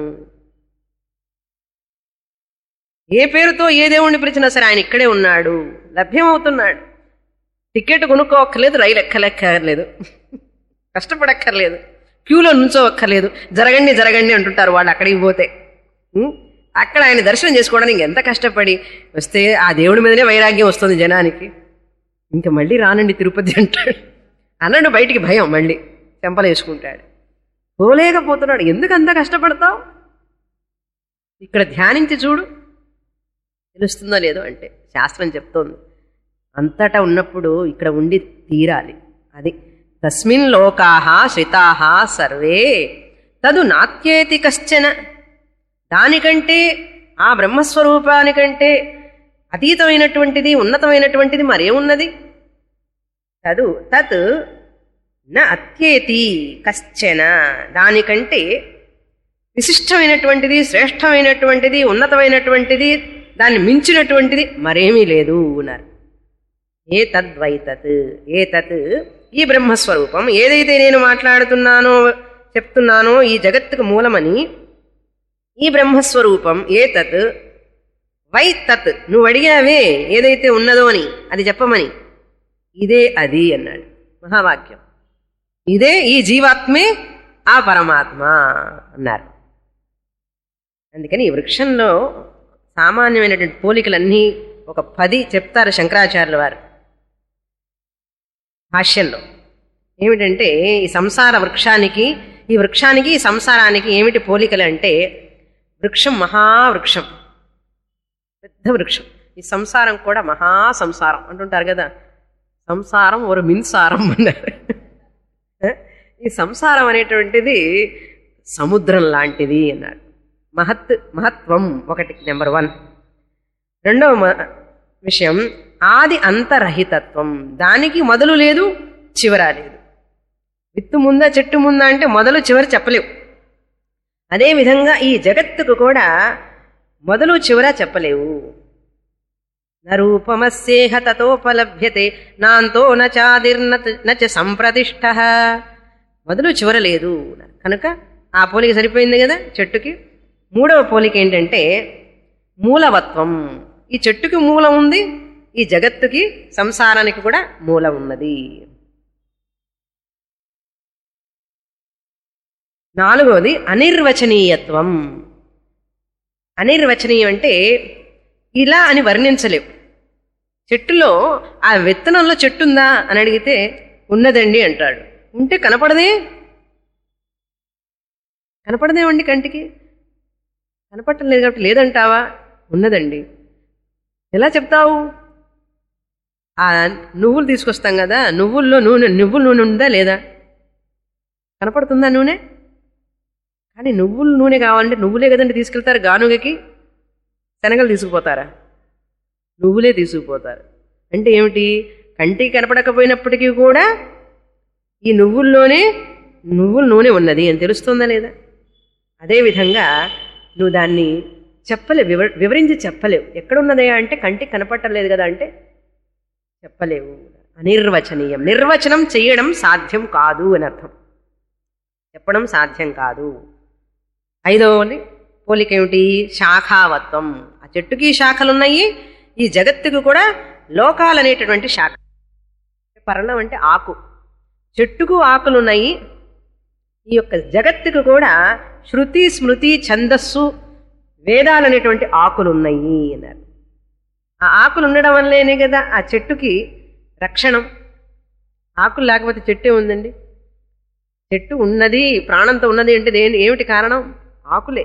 ఏ పేరుతో ఏ దేవుణ్ణి పిలిచినా సరే ఆయన ఇక్కడే ఉన్నాడు లభ్యమవుతున్నాడు టికెట్ కొనుక్కోక్కర్లేదు రైలు ఎక్కలెక్కర్లేదు కష్టపడక్కర్లేదు క్యూలో నుంచోవక్కర్లేదు జరగండి జరగండి అంటుంటారు వాళ్ళు అక్కడికి పోతే ఉం? అక్కడ ఆయన దర్శనం చేసుకోవడానికి ఎంత కష్టపడి వస్తే ఆ దేవుడి మీదనే వైరాగ్యం వస్తుంది జనానికి ఇంకా మళ్ళీ రానండి తిరుపతి అంటాడు అన్నాడు బయటికి భయం మళ్ళీ చెంపలు వేసుకుంటాడు పోలేకపోతున్నాడు ఎందుకు అంత కష్టపడతావు ఇక్కడ ధ్యానించి చూడు తెలుస్తుందో లేదో అంటే శాస్త్రం చెప్తోంది అంతటా ఉన్నప్పుడు ఇక్కడ ఉండి తీరాలి అది తస్మిన్ లోకాహ శ్రితాహ సర్వే తదు నాత్యేతి కశ్చన దానికంటే ఆ బ్రహ్మస్వరూపానికంటే అతీతమైనటువంటిది ఉన్నతమైనటువంటిది మరేమున్నది తదు తత్ న అత్యేతి కశ్చన దానికంటే విశిష్టమైనటువంటిది శ్రేష్టమైనటువంటిది ఉన్నతమైనటువంటిది దాన్ని మించినటువంటిది మరేమీ లేదు అన్నారు ఏ తద్వై తత్ ఏ తత్ ఈ బ్రహ్మస్వరూపం ఏదైతే నేను మాట్లాడుతున్నానో చెప్తున్నానో ఈ జగత్తుకు మూలమని ఈ బ్రహ్మస్వరూపం ఏ తత్ వై తత్ నువ్వు అడిగావే ఏదైతే ఉన్నదో అని అది చెప్పమని ఇదే అది అన్నాడు మహావాక్యం ఇదే ఈ జీవాత్మే ఆ పరమాత్మ అన్నారు అందుకని ఈ వృక్షంలో సామాన్యమైనటువంటి పోలికలన్నీ ఒక పది చెప్తారు శంకరాచార్యుల వారు భాష్యంలో ఏమిటంటే ఈ సంసార వృక్షానికి ఈ వృక్షానికి ఈ సంసారానికి ఏమిటి పోలికలు అంటే వృక్షం మహావృక్షం పెద్ద వృక్షం ఈ సంసారం కూడా మహా సంసారం అంటుంటారు కదా సంసారం ఒక మిన్సారం అన్నారు ఈ సంసారం అనేటువంటిది సముద్రం లాంటిది అన్నాడు మహత్ మహత్వం ఒకటి నెంబర్ వన్ రెండవ మ- విషయం ఆది అంతరహితత్వం దానికి మొదలు లేదు చివర లేదు విత్తు ముందా చెట్టు ముందా అంటే మొదలు చివరి చెప్పలేవు అదేవిధంగా ఈ జగత్తుకు కూడా మొదలు చివర చెప్పలేవు నరూపమస్యేహ తతోపలభ్యతే నాంతో నాదిర్న నచ సంప్రతిష్ట మొదలు చివర లేదు కనుక ఆ పోలిక సరిపోయింది కదా చెట్టుకి మూడవ పోలిక ఏంటంటే మూలవత్వం ఈ చెట్టుకి మూలం ఉంది ఈ జగత్తుకి సంసారానికి కూడా మూలం ఉన్నది నాలుగవది అనిర్వచనీయత్వం అనిర్వచనీయం అంటే ఇలా అని వర్ణించలేవు చెట్టులో ఆ విత్తనంలో చెట్టు ఉందా అని అడిగితే ఉన్నదండి అంటాడు ఉంటే కనపడదే కనపడదేమండి కంటికి కనపడటం లేదు కాబట్టి లేదంటావా ఉన్నదండి ఎలా చెప్తావు ఆ నువ్వులు తీసుకొస్తాం కదా నువ్వుల్లో నూనె నువ్వుల నూనె ఉందా లేదా కనపడుతుందా నూనె కానీ నువ్వుల నూనె కావాలంటే నువ్వులే కదండి తీసుకెళ్తారు గానుగకి శనగలు తీసుకుపోతారా నువ్వులే తీసుకుపోతారు అంటే ఏమిటి కంటికి కనపడకపోయినప్పటికీ కూడా ఈ నువ్వుల్లోనే నువ్వుల నూనె ఉన్నది అని తెలుస్తుందా లేదా అదేవిధంగా నువ్వు దాన్ని చెప్పలేవు వివర వివరించి చెప్పలేవు ఎక్కడున్నదయా అంటే కంటికి కనపట్టలేదు కదా అంటే చెప్పలేవు అనిర్వచనీయం నిర్వచనం చేయడం సాధ్యం కాదు అని అర్థం చెప్పడం సాధ్యం కాదు ఐదవది పోలిక ఏమిటి శాఖావత్వం ఆ చెట్టుకి శాఖలు ఉన్నాయి ఈ జగత్తుకు కూడా లోకాలు అనేటటువంటి శాఖ పర్ణం అంటే ఆకు చెట్టుకు ఆకులు ఉన్నాయి ఈ యొక్క జగత్తుకు కూడా శృతి స్మృతి ఛందస్సు వేదాలు అనేటువంటి ఆకులు ఉన్నాయి అన్నారు ఆ ఆకులు ఉండడం వల్లేనే కదా ఆ చెట్టుకి రక్షణం ఆకులు లేకపోతే చెట్టే ఉందండి చెట్టు ఉన్నది ప్రాణంతో ఉన్నది అంటే దేని ఏమిటి కారణం ఆకులే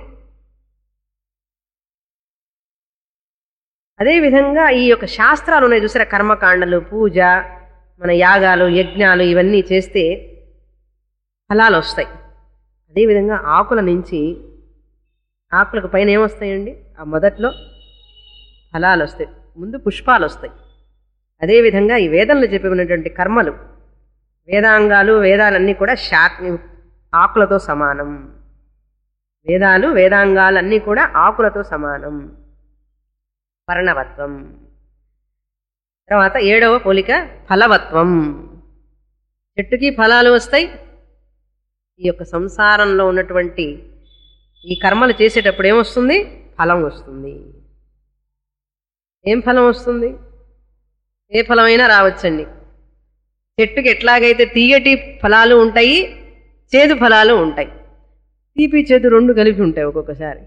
అదేవిధంగా ఈ యొక్క శాస్త్రాలు ఉన్నాయి చూసారా కర్మకాండలు పూజ మన యాగాలు యజ్ఞాలు ఇవన్నీ చేస్తే ఫలాలు వస్తాయి అదేవిధంగా ఆకుల నుంచి ఆకులకు పైన ఏమొస్తాయండి ఆ మొదట్లో ఫలాలు వస్తాయి ముందు పుష్పాలు వస్తాయి అదేవిధంగా ఈ వేదంలో చెప్పినటువంటి కర్మలు వేదాంగాలు వేదాలన్నీ కూడా శాక్ ఆకులతో సమానం వేదాలు వేదాంగాలన్నీ కూడా ఆకులతో సమానం పర్ణవత్వం తర్వాత ఏడవ పోలిక ఫలవత్వం చెట్టుకి ఫలాలు వస్తాయి ఈ యొక్క సంసారంలో ఉన్నటువంటి ఈ కర్మలు చేసేటప్పుడు ఏమొస్తుంది ఫలం వస్తుంది ఏం ఫలం వస్తుంది ఏ ఫలమైనా రావచ్చండి చెట్టుకి ఎట్లాగైతే తీయటి ఫలాలు ఉంటాయి చేదు ఫలాలు ఉంటాయి తీపి చేదు రెండు కలిపి ఉంటాయి ఒక్కొక్కసారి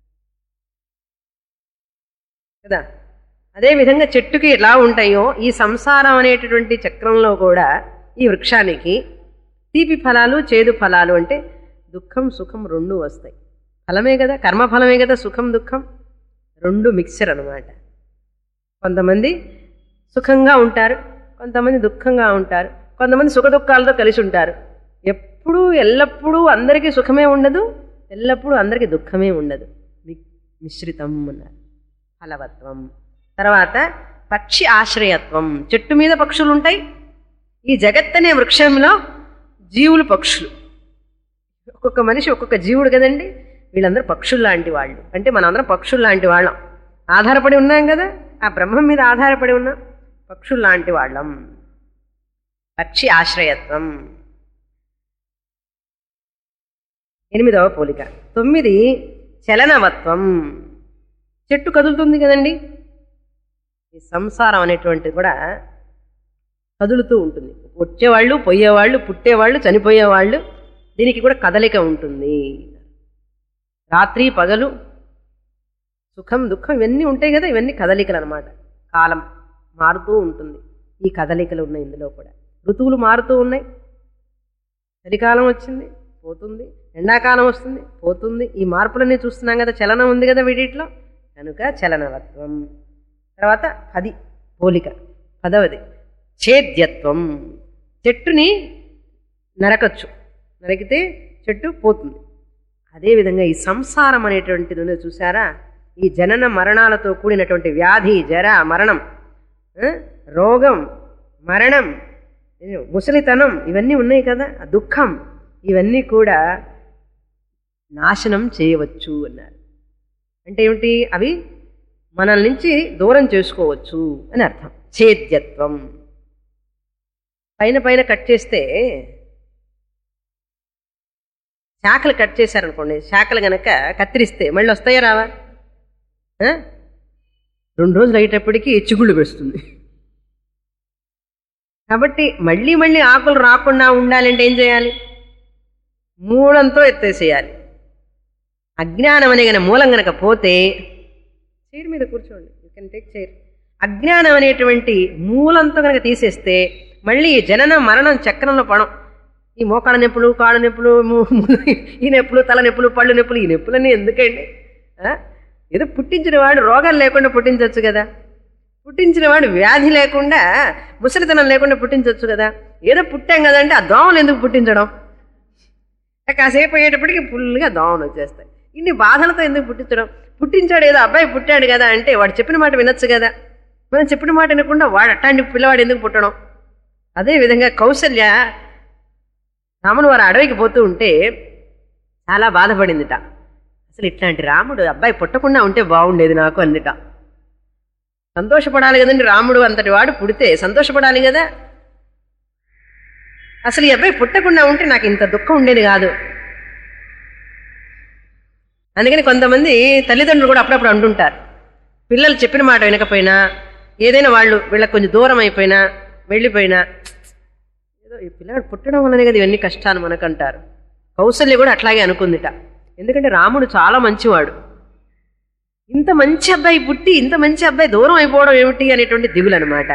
కదా అదేవిధంగా చెట్టుకి ఎలా ఉంటాయో ఈ సంసారం అనేటటువంటి చక్రంలో కూడా ఈ వృక్షానికి తీపి ఫలాలు చేదు ఫలాలు అంటే దుఃఖం సుఖం రెండు వస్తాయి ఫలమే కదా కర్మఫలమే కదా సుఖం దుఃఖం రెండు మిక్చర్ అనమాట కొంతమంది సుఖంగా ఉంటారు కొంతమంది దుఃఖంగా ఉంటారు కొంతమంది సుఖ దుఃఖాలతో కలిసి ఉంటారు ఎప్పుడూ ఎల్లప్పుడూ అందరికీ సుఖమే ఉండదు ఎల్లప్పుడూ అందరికీ దుఃఖమే ఉండదు మి- మిశ్రితం అన్నారు ఫలవత్వం తర్వాత పక్షి ఆశ్రయత్వం చెట్టు మీద పక్షులు ఉంటాయి ఈ జగత్ అనే వృక్షంలో జీవులు పక్షులు ఒక్కొక్క మనిషి ఒక్కొక్క జీవుడు కదండి వీళ్ళందరూ పక్షులు లాంటి వాళ్ళు అంటే మనందరం పక్షులు లాంటి వాళ్ళం ఆధారపడి ఉన్నాం కదా ఆ బ్రహ్మం మీద ఆధారపడి ఉన్నాం పక్షులు లాంటి వాళ్ళం పక్షి ఆశ్రయత్వం ఎనిమిదవ పోలిక తొమ్మిది చలనవత్వం చెట్టు కదులుతుంది కదండి ఈ సంసారం అనేటువంటిది కూడా కదులుతూ ఉంటుంది వచ్చేవాళ్ళు పోయేవాళ్ళు పుట్టేవాళ్ళు చనిపోయేవాళ్ళు దీనికి కూడా కదలిక ఉంటుంది రాత్రి పగలు సుఖం దుఃఖం ఇవన్నీ ఉంటాయి కదా ఇవన్నీ కదలికలు అనమాట కాలం మారుతూ ఉంటుంది ఈ కదలికలు ఉన్నాయి ఇందులో కూడా ఋతువులు మారుతూ ఉన్నాయి చలికాలం వచ్చింది పోతుంది ఎండాకాలం వస్తుంది పోతుంది ఈ మార్పులన్నీ చూస్తున్నాం కదా చలనం ఉంది కదా వీటిలో కనుక చలనవత్వం తర్వాత పది పోలిక పదవది ఛేద్యత్వం చెట్టుని నరకచ్చు నరికితే చెట్టు పోతుంది అదేవిధంగా ఈ సంసారం అనేటువంటిది ఉన్నది చూసారా ఈ జనన మరణాలతో కూడినటువంటి వ్యాధి జర మరణం ఆ, రోగం మరణం ఇది ముసలితనం ఇవన్నీ ఉన్నాయి కదా ఆ దుఃఖం ఇవన్నీ కూడా నాశనం చేయవచ్చు అన్నారు అంటే ఏమిటి అవి మనల్ నుంచి దూరం చేసుకోవచ్చు అని అర్థం ఛేద్యత్వం పైన పైన కట్ చేస్తే శాఖలు కట్ చేశారనుకోండి శాఖలు గనక కత్తిరిస్తే మళ్ళీ వస్తాయా రావా ఆ? రెండు రోజులు అయ్యేటప్పటికి చిగుళ్ళు పెడుతుంది కాబట్టి మళ్ళీ మళ్ళీ ఆకులు రాకుండా ఉండాలంటే ఏం చేయాలి మూలంతో ఎత్తేసేయాలి అజ్ఞానం అనే గన మూలం గనక పోతే చైర్ మీద కూర్చోండి యూ కెన్ టేక్ చైర్ అజ్ఞానం అనేటువంటి మూలంతో కనుక తీసేస్తే మళ్ళీ ఈ జనన మరణం చక్రంలో పడం ఈ మోకాళ్ళ నొప్పులు కాళ్ళ నొప్పులు ము- ము- ఈ నొప్పులు తల నొప్పులు పళ్ళు నొప్పులు ఈ నొప్పులన్నీ ఎందుకండి ఆ? ఏదో పుట్టించిన వాడు రోగాలు లేకుండా పుట్టించవచ్చు కదా పుట్టించిన వాడు వ్యాధి లేకుండా ముసలితనం లేకుండా పుట్టించవచ్చు కదా ఏదో పుట్టాం కదంటే ఆ దోమలు ఎందుకు పుట్టించడం కాసేపు అయ్యేటప్పటికి ఫుల్గా దోమలు వచ్చేస్తాయి ఇన్ని బాధలతో ఎందుకు పుట్టించడం పుట్టించాడు ఏదో అబ్బాయి పుట్టాడు కదా అంటే వాడు చెప్పిన మాట వినొచ్చు కదా మనం చెప్పిన మాట వినకుండా వాడు అట్లాంటి పిల్లవాడు ఎందుకు పుట్టడం అదే విధంగా కౌసల్య రాముడు వారు అడవికి పోతూ ఉంటే చాలా బాధపడిందిట అసలు ఇట్లాంటి రాముడు అబ్బాయి పుట్టకుండా ఉంటే బాగుండేది నాకు అందిట సంతోషపడాలి కదండి రాముడు అంతటి వాడు పుడితే సంతోషపడాలి కదా అసలు ఈ అబ్బాయి పుట్టకుండా ఉంటే నాకు ఇంత దుఃఖం ఉండేది కాదు అందుకని కొంతమంది తల్లిదండ్రులు కూడా అప్పుడప్పుడు అంటుంటారు పిల్లలు చెప్పిన మాట వినకపోయినా ఏదైనా వాళ్ళు వీళ్ళకి కొంచెం దూరం అయిపోయినా వెళ్ళిపోయినా ఏదో ఈ పిల్లాడు పుట్టడం వల్లనే కదా ఇవన్నీ కష్టాలు మనకంటారు కౌసల్య కూడా అట్లాగే అనుకుందిట ఎందుకంటే రాముడు చాలా మంచివాడు ఇంత మంచి అబ్బాయి పుట్టి ఇంత మంచి అబ్బాయి దూరం అయిపోవడం ఏమిటి అనేటువంటి దిగులు అనమాట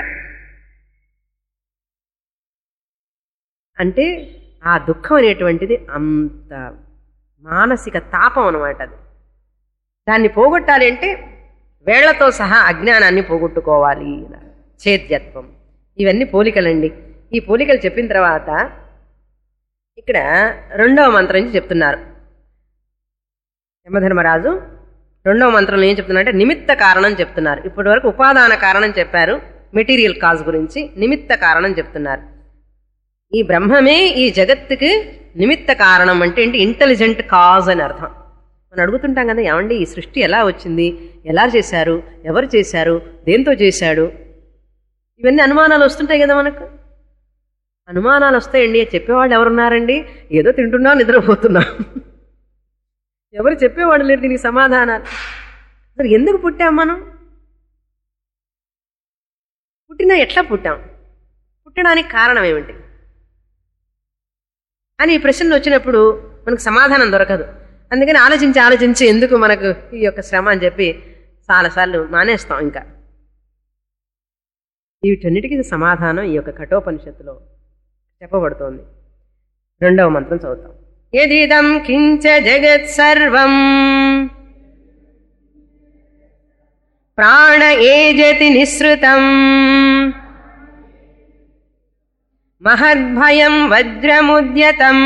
అంటే ఆ దుఃఖం అనేటువంటిది అంత మానసిక తాపం అనమాట అది దాన్ని పోగొట్టాలి అంటే వేళ్లతో సహా అజ్ఞానాన్ని పోగొట్టుకోవాలి అన్నారు. ఛేద్యత్వం ఇవన్నీ పోలికలండి ఈ పోలికలు చెప్పిన తర్వాత ఇక్కడ రెండవ మంత్రం నుంచి చెప్తున్నారు యమధర్మరాజు రెండవ మంత్రంలో ఏం చెప్తున్నారంటే నిమిత్త కారణం చెప్తున్నారు ఇప్పటి వరకు ఉపాదాన కారణం చెప్పారు మెటీరియల్ కాజ్ గురించి నిమిత్త కారణం చెప్తున్నారు ఈ బ్రహ్మమే ఈ జగత్తుకి నిమిత్త కారణం అంటే ఏంటి ఇంటెలిజెంట్ కాజ్ అని అర్థం మనం అడుగుతుంటాం కదా ఏమండి ఈ సృష్టి ఎలా వచ్చింది ఎలా చేశారు ఎవరు చేశారు దేంతో చేశాడు ఇవన్నీ అనుమానాలు వస్తుంటాయి కదా మనకు అనుమానాలు వస్తాయండి చెప్పేవాళ్ళు ఎవరున్నారండి ఏదో తింటున్నా నిద్రపోతున్నా ఎవరు చెప్పేవాడు లేరు దీనికి సమాధానాలు అసలు ఎందుకు పుట్టాం మనం పుట్టినా ఎట్లా పుట్టాం పుట్టడానికి కారణం ఏమిటి అని ఈ ప్రశ్నలు వచ్చినప్పుడు మనకు సమాధానం దొరకదు అందుకని ఆలోచించి ఆలోచించి ఎందుకు మనకు ఈ యొక్క శ్రమ అని చెప్పి చాలాసార్లు మానేస్తాం ఇంకా వీటన్నిటికీ సమాధానం ఈ యొక్క కఠోపనిషత్తులో చెప్పబడుతోంది రెండవ మంత్రం చదువుతాం యదిదం కించ జగత్ సర్వం ప్రాణ ఏజతి నిసృతం మహద్భయం వజ్రముద్యతం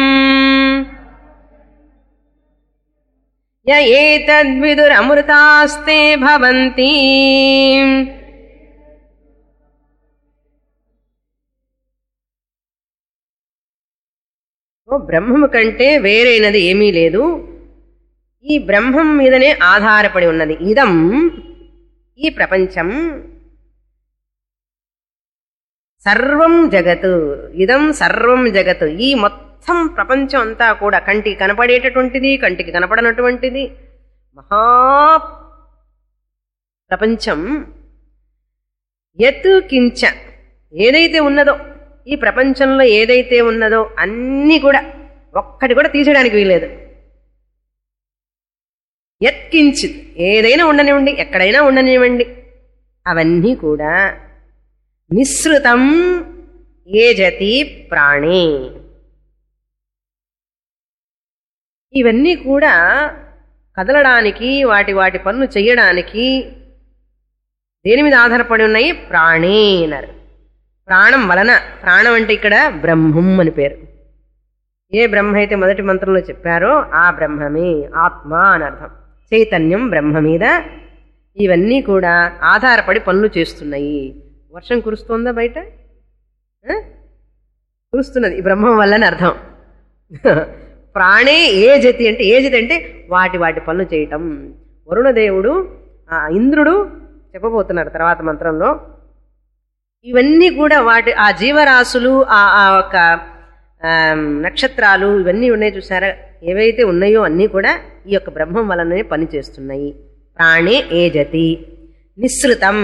య ఏతద్విదురమృతాస్తే భవంతి ఓ బ్రహ్మము కంటే వేరైనది ఏమీ లేదు ఈ బ్రహ్మం మీదనే ఆధారపడి ఉన్నది ఇదం ఈ ప్రపంచం సర్వం జగత్ ఇదం సర్వం జగత్ ఈ మొత్తం ప్రపంచం అంతా కూడా కంటికి కనపడేటటువంటిది కంటికి కనపడనటువంటిది మహా ప్రపంచం ఎత్ కించ ఏదైతే ఉన్నదో ఈ ప్రపంచంలో ఏదైతే ఉన్నదో అన్నీ కూడా ఒక్కటి కూడా తీసేయడానికి వీలేదు ఎత్కించిత్ ఏదైనా ఉండనివ్వండి ఎక్కడైనా ఉండనివ్వండి అవన్నీ కూడా నిస్సృతం ఏజతి ప్రాణే ఇవన్నీ కూడా కదలడానికి వాటి వాటి పనులు చేయడానికి దేని మీద ఆధారపడి ఉన్నాయి ప్రాణే అన్నారు ప్రాణం వలన ప్రాణం అంటే ఇక్కడ బ్రహ్మం అని పేరు ఏ బ్రహ్మ అయితే మొదటి మంత్రంలో చెప్పారో ఆ బ్రహ్మమే ఆత్మ అని అర్థం చైతన్యం బ్రహ్మ మీద ఇవన్నీ కూడా ఆధారపడి పనులు చేస్తున్నాయి వర్షం కురుస్తోందా బయట ఆ? కురుస్తున్నది ఈ బ్రహ్మం వల్లని అర్థం ప్రాణే ఏ జతి అంటే ఏ జతి అంటే వాటి వాటి పనులు చేయటం వరుణదేవుడు ఆ ఇంద్రుడు చెప్పబోతున్నారు తర్వాత మంత్రంలో ఇవన్నీ కూడా వాటి ఆ జీవరాశులు ఆ ఆ యొక్క ఆమ్, నక్షత్రాలు ఇవన్నీ ఉన్నాయి చూసారా ఏవైతే ఉన్నాయో అన్నీ కూడా ఈ యొక్క బ్రహ్మం వలననే పనిచేస్తున్నాయి ప్రాణే ఏజతి నిస్సృతం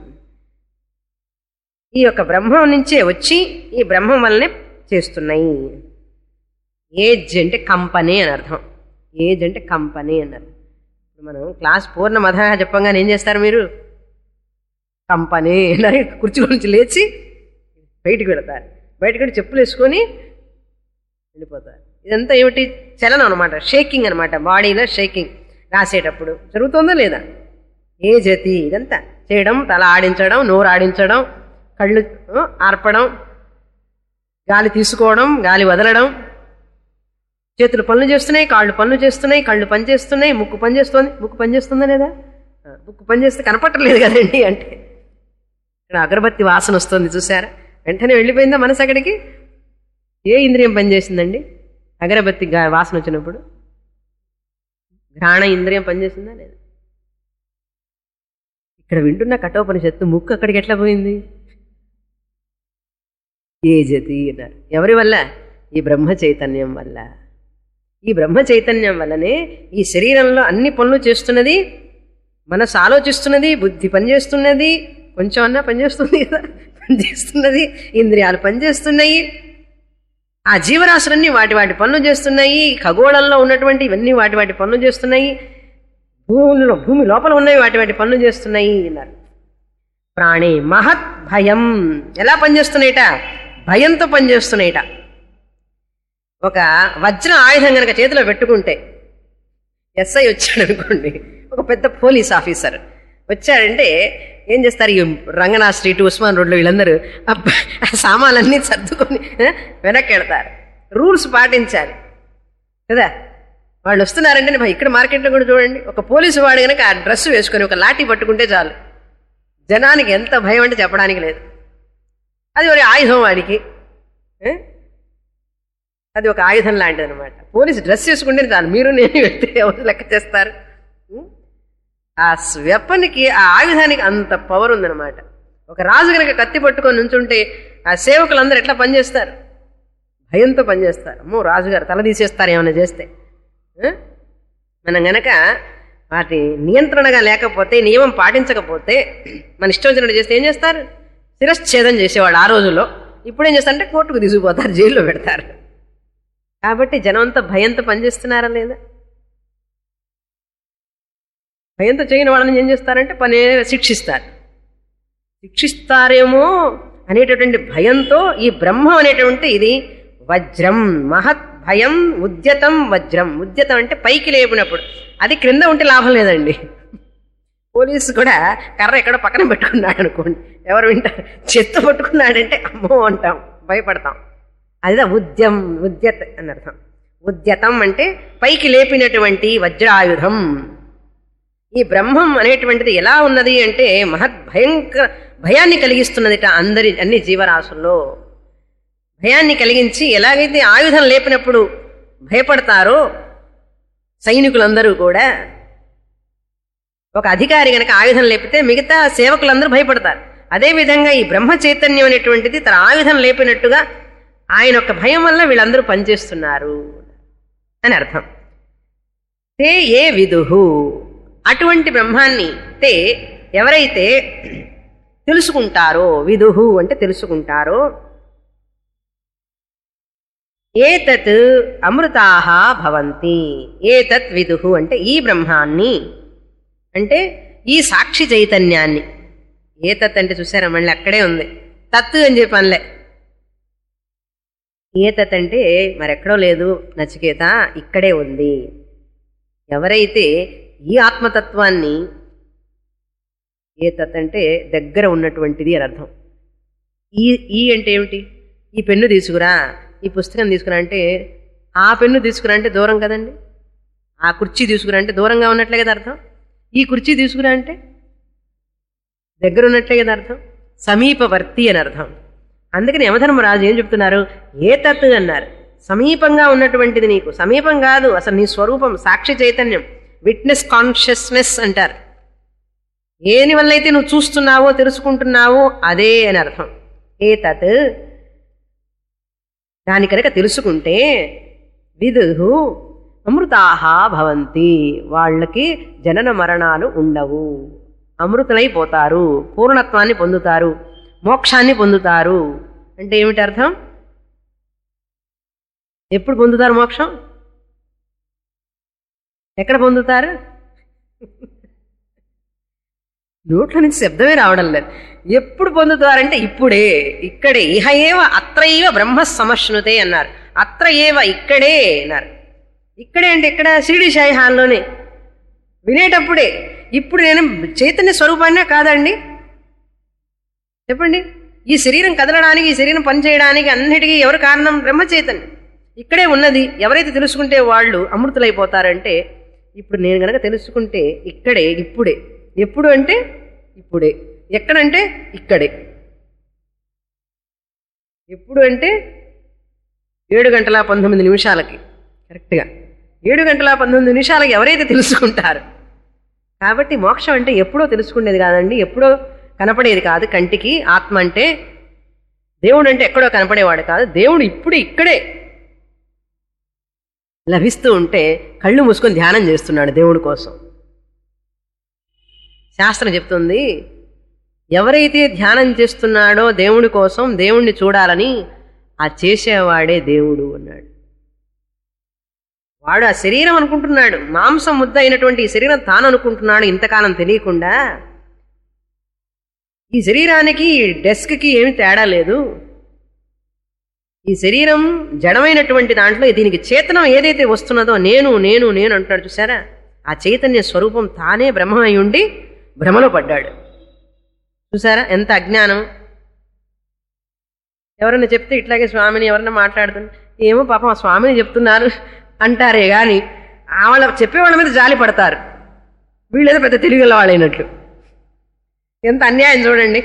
ఈ యొక్క బ్రహ్మం నుంచే వచ్చి ఈ బ్రహ్మం వల్లనే చేస్తున్నాయి ఏజ్ అంటే కంపనీ అని అర్థం ఏజ్ అంటే కంపనీ అన్నారు ఇప్పుడు మనం క్లాస్ పూర్ణ మధ చెప్పంగానే ఏం చేస్తారు మీరు కంపనీ అని కుర్చీ గురించి లేచి బయటికి వెళతారు బయటకు వెళ్ళి చెప్పులు వేసుకొని వెళ్ళిపోతారు ఇదంతా ఏమిటి చలనం అనమాట షేకింగ్ అనమాట బాడీలో షేకింగ్ రాసేటప్పుడు జరుగుతుందా లేదా ఏ జతి ఇదంతా చేయడం తల ఆడించడం నోరు ఆడించడం కళ్ళు ఆ, ఆర్పడం గాలి తీసుకోవడం గాలి వదలడం చేతులు పనులు చేస్తున్నాయి కాళ్ళు పనులు చేస్తున్నాయి కళ్ళు పని చేస్తున్నాయి ముక్కు పని చేస్తుంది ముక్కు పని చేస్తుందా లేదా ఆ, ముక్కు పని చేస్తే కనపట్టలేదు కదండి అంటే ఇక్కడ అగరబత్తి వాసన వస్తుంది చూసారా వెంటనే వెళ్ళిపోయిందా మనసు అక్కడికి ఏ ఇంద్రియం పనిచేసిందండి అగరబత్తి గా- వాసన వచ్చినప్పుడు ఘ్రాణ ఇంద్రియం పనిచేసిందా లేదా ఇక్కడ వింటున్న కఠోపనిషత్తు ముక్కు అక్కడికి ఎట్లా పోయింది ఏ జతి అన్నారు ఎవరి వల్ల ఈ బ్రహ్మ చైతన్యం వల్ల ఈ బ్రహ్మ చైతన్యం వల్లనే ఈ శరీరంలో అన్ని పనులు చేస్తున్నది మనసు ఆలోచిస్తున్నది బుద్ధి పనిచేస్తున్నది కొంచెం అన్నా పనిచేస్తుంది కదా పనిచేస్తున్నది ఇంద్రియాలు పనిచేస్తున్నాయి ఆ జీవరాశులన్నీ వాటి వాటి పనులు చేస్తున్నాయి ఖగోళంలో ఉన్నటువంటి ఇవన్నీ వాటి వాటి పనులు చేస్తున్నాయి భూమిలో భూమి లోపల ఉన్నవి వాటి వాటి పనులు చేస్తున్నాయి అన్నారు ప్రాణే మహత్ భయం ఎలా పనిచేస్తున్నాయిట భయంతో పనిచేస్తున్నాయిట ఒక వజ్ర ఆయుధం గనక చేతిలో పెట్టుకుంటే ఎస్ఐ వచ్చాడు అనుకోండి ఒక పెద్ద పోలీస్ ఆఫీసర్ వచ్చాడంటే ఏం చేస్తారు ఈ రంగనాథ్ స్ట్రీట్ ఉస్మాన్ రోడ్లో వీళ్ళందరూ ఆ ప- ఆ సామాన్లన్నీ సర్దుకొని ఆ, వెనక్కి వెడతారు రూల్స్ పాటించాలి కదా వాళ్ళు వస్తున్నారంటే భయ్ ఇక్కడ మార్కెట్లో కూడా చూడండి ఒక పోలీసు వాడు కనుక ఆ డ్రెస్ వేసుకొని ఒక లాఠీ పట్టుకుంటే చాలు జనానికి ఎంత భయం అంటే చెప్పడానికి లేదు అది ఒక ఆయుధం వాడికి ఏ? అది ఒక ఆయుధం లాంటిది అనమాట పోలీసు డ్రెస్ వేసుకుంటే చాలు మీరు నేను వెళ్తే ఎవరు లెక్క చేస్తారు ఉం? ఆ వెపన్కి ఆ ఆయుధానికి అంత పవర్ ఉందన్నమాట ఒక రాజు కనుక కత్తి పట్టుకొని నుంచుంటే ఆ సేవకులందరూ ఎట్లా పనిచేస్తారు భయంతో పనిచేస్తారు అమ్మో రాజుగారు తల తీసేస్తారు ఏమైనా చేస్తే ఆ? మనం గనక వాటి నియంత్రణగా లేకపోతే నియమం పాటించకపోతే మన ఇష్టం వచ్చినట్టు చేస్తే ఏం చేస్తారు శిరశ్ఛేదం చేసేవాళ్ళు ఆ రోజుల్లో ఇప్పుడు ఏం చేస్తారంటే కోర్టుకు తీసుకుపోతారు జైల్లో పెడతారు కాబట్టి జనం అంతా భయంతో పనిచేస్తున్నారా లేదా భయంతో చేయని వాళ్ళని ఏం చేస్తారంటే పని శిక్షిస్తారు శిక్షిస్తారేమో అనేటటువంటి భయంతో ఈ బ్రహ్మం అనేటువంటి ఇది వజ్రం మహత్ భయం ఉద్యతం వజ్రం ఉద్యతం అంటే పైకి లేపినప్పుడు అది క్రింద ఉంటే లాభం లేదండి పోలీసు కూడా కర్ర ఎక్కడో పక్కన పెట్టుకున్నాడు అనుకోండి ఎవరు వింటారు చెత్త పట్టుకున్నాడంటే అమ్మో అంటాం భయపడతాం అదిదా ఉద్యం ఉద్యత అని అర్థం ఉద్యతం అంటే పైకి లేపినటువంటి వజ్రాయుధం ఈ బ్రహ్మం అనేటువంటిది ఎలా ఉన్నది అంటే మహత్ భయంకర భయాన్ని కలిగిస్తున్నదిట అందరి అన్ని జీవరాశుల్లో భయాన్ని కలిగించి ఎలాగైతే ఆయుధం లేపినప్పుడు భయపడతారో సైనికులందరూ కూడా ఒక అధికారి గనక ఆయుధం లేపితే మిగతా సేవకులందరూ భయపడతారు అదేవిధంగా ఈ బ్రహ్మ చైతన్యం అనేటువంటిది తన ఆయుధం లేపినట్టుగా ఆయన యొక్క భయం వల్ల వీళ్ళందరూ పనిచేస్తున్నారు అని అర్థం తే ఏ విదుహు అటువంటి బ్రహ్మాన్ని తే ఎవరైతే తెలుసుకుంటారో విదుహు అంటే తెలుసుకుంటారో ఏతత్ అమృతాహ భవంతి ఏతత్ విదుహు అంటే ఈ బ్రహ్మాన్ని అంటే ఈ సాక్షి చైతన్యాన్ని ఏతత్ అంటే చూసారా మళ్ళీ అక్కడే ఉంది తత్తు అని చెప్పనులే ఏతత్ అంటే మరెక్కడో లేదు నచికేత ఇక్కడే ఉంది ఎవరైతే ఈ ఆత్మతత్వాన్ని ఏతత్ అంటే దగ్గర ఉన్నటువంటిది అని అర్థం ఈ ఈ అంటే ఏమిటి ఈ పెన్ను తీసుకురా ఈ పుస్తకం తీసుకురా అంటే ఆ పెన్ను తీసుకురా అంటే దూరం కదండి ఆ కుర్చీ తీసుకురా అంటే దూరంగా ఉన్నట్లే కదా అర్థం ఈ కుర్చీ తీసుకురా అంటే దగ్గర ఉన్నట్లే కదా అర్థం సమీపవర్తి అని అర్థం అందుకని యమధర్మరాజు ఏం చెప్తున్నారు ఏ తత్ అన్నారు సమీపంగా ఉన్నటువంటిది నీకు సమీపం కాదు అసలు నీ స్వరూపం సాక్షి చైతన్యం విట్నెస్ కాన్షియస్నెస్ అంటారు ఏని వల్ల అయితే నువ్వు చూస్తున్నావో తెలుసుకుంటున్నావో అదే అని అర్థం ఏ తత్ దాని కనుక తెలుసుకుంటే విదుహు అమృతాహ భవంతి వాళ్ళకి జనన మరణాలు ఉండవు అమృతులైపోతారు పూర్ణత్వాన్ని పొందుతారు మోక్షాన్ని పొందుతారు అంటే ఏమిటి అర్థం ఎప్పుడు పొందుతారు మోక్షం ఎక్కడ పొందుతారు నోట్ల నుంచి శబ్దమే రావడం లేదు ఎప్పుడు పొందుతారంటే ఇప్పుడే ఇక్కడే ఇహ ఏవ అత్రైవ బ్రహ్మ సమశ్నుతే అన్నారు అత్ర ఏవ ఇక్కడే అన్నారు ఇక్కడే అంటే ఇక్కడ షిరిడి షాయి హాల్లోనే వినేటప్పుడే ఇప్పుడు నేను చైతన్య స్వరూపాన్నే కాదండి చెప్పండి ఈ శరీరం కదలడానికి ఈ శరీరం పనిచేయడానికి అన్నిటికీ ఎవరు కారణం బ్రహ్మ చైతన్యం ఇక్కడే ఉన్నది ఎవరైతే తెలుసుకుంటే వాళ్ళు అమృతులైపోతారంటే ఇప్పుడు నేను గనక తెలుసుకుంటే ఇక్కడే ఇప్పుడే ఎప్పుడు అంటే ఇప్పుడే ఎక్కడంటే ఇక్కడే ఎప్పుడు అంటే ఏడు గంటల పంతొమ్మిది నిమిషాలకి కరెక్ట్గా ఏడు గంటల పంతొమ్మిది నిమిషాలకి ఎవరైతే తెలుసుకుంటారు కాబట్టి మోక్షం అంటే ఎప్పుడో తెలుసుకునేది కాదండి ఎప్పుడో కనపడేది కాదు కంటికి ఆత్మ అంటే దేవుడు అంటే ఎక్కడో కనపడేవాడు కాదు దేవుడు ఇప్పుడు ఇక్కడే లభిస్తూ ఉంటే కళ్ళు మూసుకొని ధ్యానం చేస్తున్నాడు దేవుడి కోసం శాస్త్రం చెప్తుంది ఎవరైతే ధ్యానం చేస్తున్నాడో దేవుడి కోసం దేవుణ్ణి చూడాలని ఆ చేసేవాడే దేవుడు అన్నాడు వాడు ఆ శరీరం అనుకుంటున్నాడు మాంసం ముద్ద అయినటువంటి ఈ శరీరం తాను అనుకుంటున్నాడు ఇంతకాలం తెలియకుండా ఈ శరీరానికి ఈ డెస్క్కి ఏమి తేడా లేదు ఈ శరీరం జడమైనటువంటి దాంట్లో దీనికి చేతనం ఏదైతే వస్తున్నదో నేను నేను నేను అంటున్నాడు చూసారా ఆ చైతన్య స్వరూపం తానే బ్రహ్మమై ఉండి భ్రమలో పడ్డాడు చూసారా ఎంత అజ్ఞానం ఎవరైనా చెప్తే ఇట్లాగే స్వామిని ఎవరైనా మాట్లాడుతున్నారు ఏమో పాపం ఆ స్వామిని చెప్తున్నారు అంటారే కానీ వాళ్ళ చెప్పేవాళ్ళ మీద జాలి పడతారు వీళ్ళేదో పెద్ద తెలివిగల వాళ్ళైనట్లు ఎంత అన్యాయం చూడండి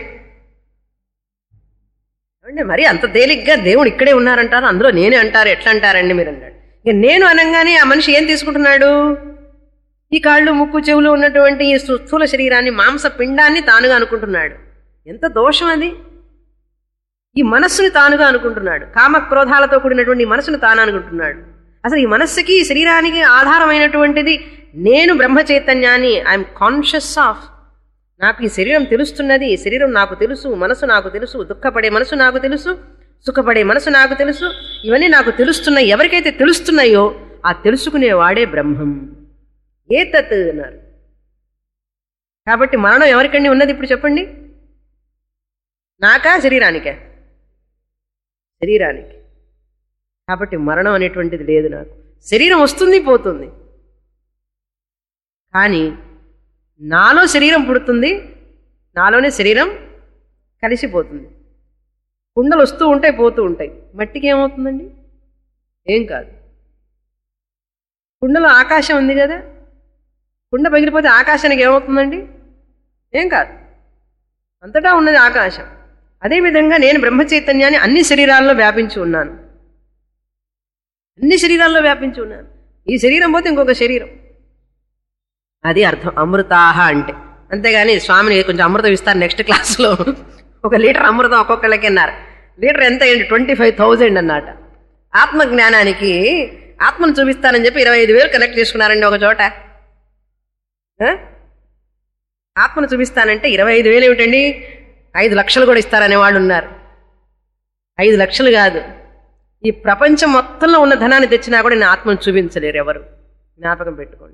అంటే మరి అంత తేలిగ్గా దేవుడు ఇక్కడే ఉన్నారంటారు అందులో నేనే అంటారు ఎట్లా అంటారండి మీరు అన్నాడు ఇక నేను అనగానే ఆ మనిషి ఏం తీసుకుంటున్నాడు ఈ కాళ్ళు ముక్కు చెవులు ఉన్నటువంటి ఈ స్థూ- స్థూల శరీరాన్ని మాంస పిండాన్ని తానుగా అనుకుంటున్నాడు ఎంత దోషం అది ఈ మనస్సుని తానుగా అనుకుంటున్నాడు కామ క్రోధాలతో కూడినటువంటి ఈ మనసును తాను అనుకుంటున్నాడు అసలు ఈ మనస్సుకి ఈ శరీరానికి ఆధారమైనటువంటిది నేను బ్రహ్మ చైతన్యాన్ని ఐఎమ్ కాన్షియస్ ఆఫ్ నాకు ఈ శరీరం తెలుస్తున్నది ఈ శరీరం నాకు తెలుసు మనసు నాకు తెలుసు దుఃఖపడే మనసు నాకు తెలుసు సుఖపడే మనసు నాకు తెలుసు ఇవన్నీ నాకు తెలుస్తున్నాయి ఎవరికైతే తెలుస్తున్నాయో ఆ తెలుసుకునేవాడే బ్రహ్మం ఏ తత్ అన్నారు కాబట్టి మరణం ఎవరికండి ఉన్నది ఇప్పుడు చెప్పండి నాకా శరీరానికా శరీరానికి కాబట్టి మరణం అనేటువంటిది లేదు నాకు శరీరం వస్తుంది పోతుంది కానీ నాలో శరీరం పుడుతుంది నాలోనే శరీరం కలిసిపోతుంది కుండలు వస్తూ ఉంటాయి పోతూ ఉంటాయి మట్టికి ఏమవుతుందండి ఏం కాదు కుండలో ఆకాశం ఉంది కదా కుండ పగిలిపోతే ఆకాశానికి ఏమవుతుందండి ఏం కాదు అంతటా ఉన్నది ఆకాశం అదేవిధంగా నేను బ్రహ్మ చైతన్యాన్ని అన్ని శరీరాల్లో వ్యాపించి ఉన్నాను అన్ని శరీరాల్లో వ్యాపించి ఉన్నాను ఈ శరీరం పోతే ఇంకొక శరీరం అది అర్థం అమృతాహ అంటే అంతేగాని స్వామిని కొంచెం అమృతం ఇస్తారు నెక్స్ట్ క్లాస్లో ఒక లీటర్ అమృతం ఒక్కొక్కళ్ళకి అన్నారు లీటర్ ఎంత అయ్యండి ట్వంటీ ఫైవ్ థౌజండ్ అన్నమాట ఆత్మ జ్ఞానానికి ఆత్మను చూపిస్తానని చెప్పి ఇరవై ఐదు వేలు కనెక్ట్ చేసుకున్నారండి ఒక చోట ఆ? ఆత్మను చూపిస్తానంటే ఇరవై ఐదు వేలు ఏమిటండి ఐదు లక్షలు కూడా ఇస్తారనే వాళ్ళు ఉన్నారు ఐదు లక్షలు కాదు ఈ ప్రపంచం మొత్తంలో ఉన్న ధనాన్ని తెచ్చినా కూడా నేను ఆత్మను చూపించలేరు ఎవరు జ్ఞాపకం పెట్టుకోండి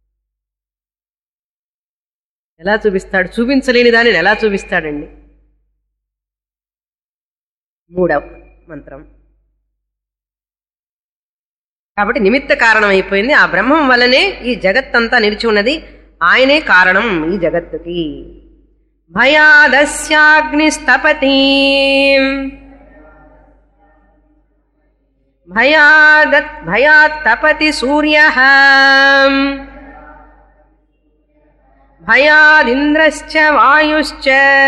ఎలా చూపిస్తాడు చూపించలేని దానిని ఎలా చూపిస్తాడండి మూడవ మంత్రం కాబట్టి నిమిత్త కారణం అయిపోయింది ఆ బ్రహ్మం వల్లనే ఈ జగత్తంతా నిలిచి ఉన్నది ఆయనే కారణం ఈ జగత్తుకి భయాదస్యాగ్నిస్తపతి భయాద భయాత్ తపతి సూర్య భయాదింద్రశ్చ వాయుశ్చ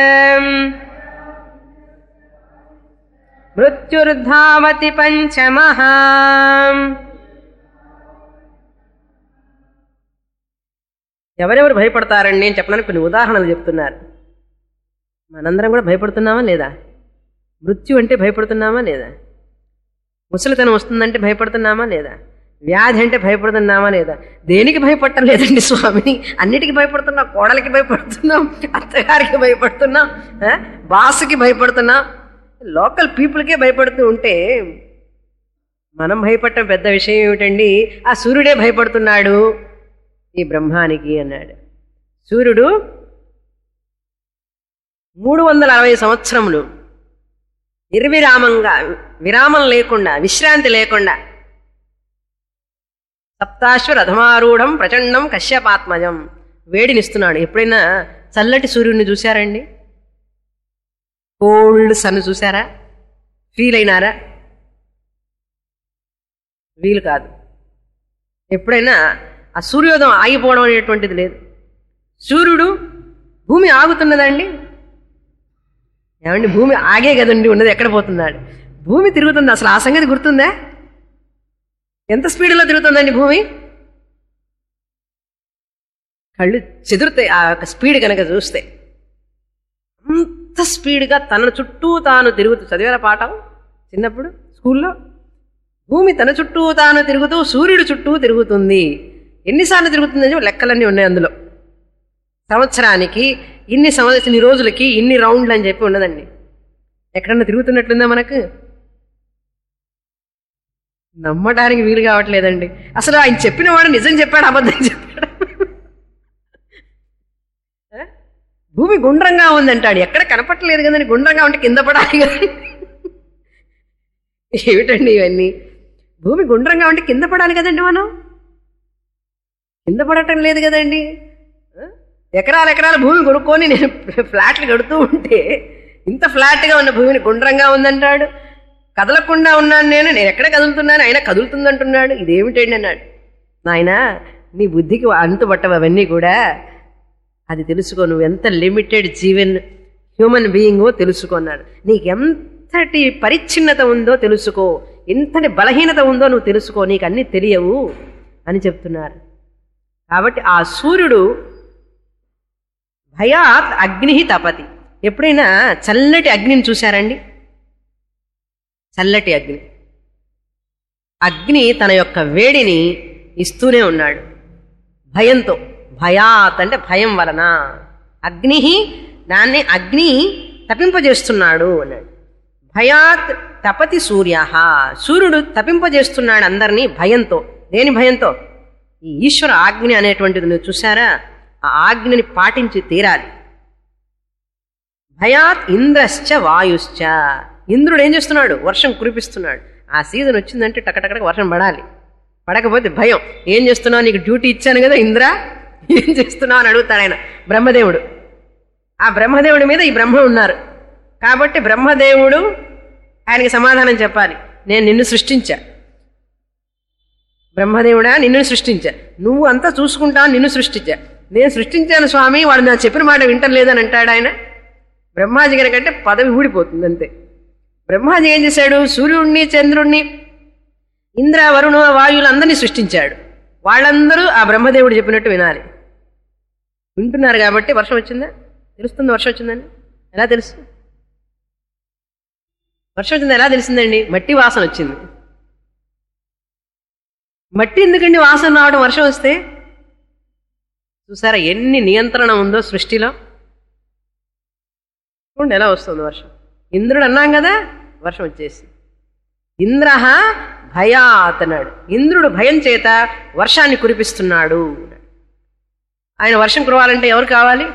మృత్యుర్ధావతి పంచమః ఎవరెవరు భయపడతారండి నేను చెప్పడానికి కొన్ని ఉదాహరణలు చెప్తున్నారు మనందరం కూడా భయపడుతున్నామా లేదా మృత్యు అంటే భయపడుతున్నామా లేదా ముసలితనం వస్తుందంటే భయపడుతున్నామా లేదా వ్యాధి అంటే భయపడుతున్నామా లేదా దేనికి భయపడటం లేదండి స్వామిని అన్నిటికీ భయపడుతున్నాం కోడలికి భయపడుతున్నాం అత్తగారికి భయపడుతున్నాం ఆ? బాసుకి భయపడుతున్నాం లోకల్ పీపుల్కే భయపడుతూ ఉంటే మనం భయపడటం పెద్ద విషయం ఏమిటండి ఆ సూర్యుడే భయపడుతున్నాడు ఈ బ్రహ్మానికి అన్నాడు సూర్యుడు మూడు వందల అరవై సంవత్సరములు నిర్విరామంగా విరామం లేకుండా విశ్రాంతి లేకుండా సప్తాశ్వ రథమారూఢం ప్రచండం కశ్యపాత్మజం వేడినిస్తున్నాడు ఎప్పుడైనా చల్లటి సూర్యుడిని చూశారండి కోల్డ్ సన్ చూసారా ఫీల్ అయినారా వీలు కాదు ఎప్పుడైనా ఆ సూర్యోదయం ఆగిపోవడం అనేటువంటిది లేదు సూర్యుడు భూమి ఆగుతున్నదండి ఏమండి భూమి ఆగే కదండి ఉన్నది ఎక్కడ పోతున్నాడు భూమి తిరుగుతుంది అసలు ఆ సంగతి గుర్తుందా ఎంత స్పీడ్లో తిరుగుతుందండి భూమి కళ్ళు చెదురుతాయి ఆ యొక్క స్పీడ్ కనుక చూస్తే అంత స్పీడ్గా తన చుట్టూ తాను తిరుగుతూ చదివారా పాఠం చిన్నప్పుడు స్కూల్లో భూమి తన చుట్టూ తాను తిరుగుతూ సూర్యుడు చుట్టూ తిరుగుతుంది ఎన్నిసార్లు తిరుగుతుందని చెప్పి లెక్కలన్నీ ఉన్నాయి అందులో సంవత్సరానికి ఇన్ని సంవత్సరం ఇన్ని రోజులకి ఇన్ని రౌండ్లు అని చెప్పి ఉండదండి ఎక్కడన్నా తిరుగుతున్నట్లుందా మనకు నమ్మడానికి వీలు కావట్లేదండి అసలు ఆయన చెప్పిన వాడు నిజం చెప్పాడు అబద్ధం చెప్పాడు ఆ? భూమి గుండ్రంగా ఉందంటాడు ఎక్కడ కనపట్టలేదు కదండి గుండ్రంగా ఉంటే కింద పడాలి కదా ఏమిటండి ఇవన్నీ భూమి గుండ్రంగా ఉంటే కింద పడాలి కదండి మనం కింద పడటం లేదు కదండి ఆ? ఎకరాల ఎకరాల భూమి కొనుక్కొని నేను ఫ్లాట్లు కడుతూ ఉంటే ఇంత ఫ్లాట్గా ఉన్న భూమిని గుండ్రంగా ఉందంటాడు కదలకుండా ఉన్నాను నేను నేను ఎక్కడ కదులుతున్నాను అయినా కదులుతుందంటున్నాడు ఇదేమిటండి అన్నాడు నాయన నీ బుద్ధికి అంతుపట్టవు అవన్నీ కూడా అది తెలుసుకో నువ్వు ఎంత లిమిటెడ్ జీవన్ హ్యూమన్ బీయింగో తెలుసుకున్నాడు నీకు ఎంతటి పరిచ్ఛిన్నత ఉందో తెలుసుకో ఎంతటి బలహీనత ఉందో నువ్వు తెలుసుకో నీకు అన్నీ తెలియవు అని చెప్తున్నారు కాబట్టి ఆ సూర్యుడు భయాత్ అగ్ని తపతి ఎప్పుడైనా చల్లటి అగ్నిని చూశారండి చల్లటి అగ్ని అగ్ని తన యొక్క వేడిని ఇస్తూనే ఉన్నాడు భయంతో భయాత్ అంటే భయం వలన అగ్ని దాన్ని అగ్ని తపింపజేస్తున్నాడు అన్నాడు భయాత్ తపతి సూర్య సూర్యుడు తపింపజేస్తున్నాడు అందరినీ భయంతో దేని భయంతో ఈ ఈశ్వర ఆజ్ఞ అనేటువంటిది నువ్వు చూసారా ఆ ఆజ్ఞని పాటించి తీరాలి భయాత్ ఇంద్రశ్చ వాయుశ్చ ఇంద్రుడు ఏం చేస్తున్నాడు వర్షం కురిపిస్తున్నాడు ఆ సీజన్ వచ్చిందంటే టకటకటక వర్షం పడాలి పడకపోతే భయం ఏం చేస్తున్నావు నీకు డ్యూటీ ఇచ్చాను కదా ఇంద్ర ఏం చేస్తున్నావు అని అడుగుతాడు ఆయన బ్రహ్మదేవుడు ఆ బ్రహ్మదేవుడి మీద ఈ బ్రహ్మ ఉన్నారు కాబట్టి బ్రహ్మదేవుడు ఆయనకి సమాధానం చెప్పాలి నేను నిన్ను సృష్టించా బ్రహ్మదేవుడా నిన్ను సృష్టించా నువ్వు అంతా చూసుకుంటా నిన్ను సృష్టించా నేను సృష్టించాను స్వామి వాడు నా చెప్పిన మాట వింటలేదని అంటాడు ఆయన బ్రహ్మాజీ కంటే పదవి ఊడిపోతుంది అంతే బ్రహ్మాజీ ఏం చేశాడు సూర్యుడిని చంద్రుణ్ణి ఇంద్ర వరుణ వాయువులందరినీ సృష్టించాడు వాళ్ళందరూ ఆ బ్రహ్మదేవుడు చెప్పినట్టు వినాలి వింటున్నారు కాబట్టి వర్షం వచ్చిందా తెలుస్తుంది వర్షం వచ్చిందని ఎలా తెలుసు వర్షం వచ్చింది ఎలా తెలిసిందండి మట్టి వాసన వచ్చింది మట్టి ఎందుకండి వాసన రావడం వర్షం వస్తే చూసారా ఎన్ని నియంత్రణ ఉందో సృష్టిలో చూడండి ఎలా వస్తుంది వర్షం ఇంద్రుడు అన్నాం కదా వర్షం వచ్చేసి ఇంద్ర భయాత్ అన్నాడు ఇంద్రుడు భయం చేత వర్షాన్ని కురిపిస్తున్నాడు ఆయన వర్షం కురవాలంటే ఎవరు కావాలి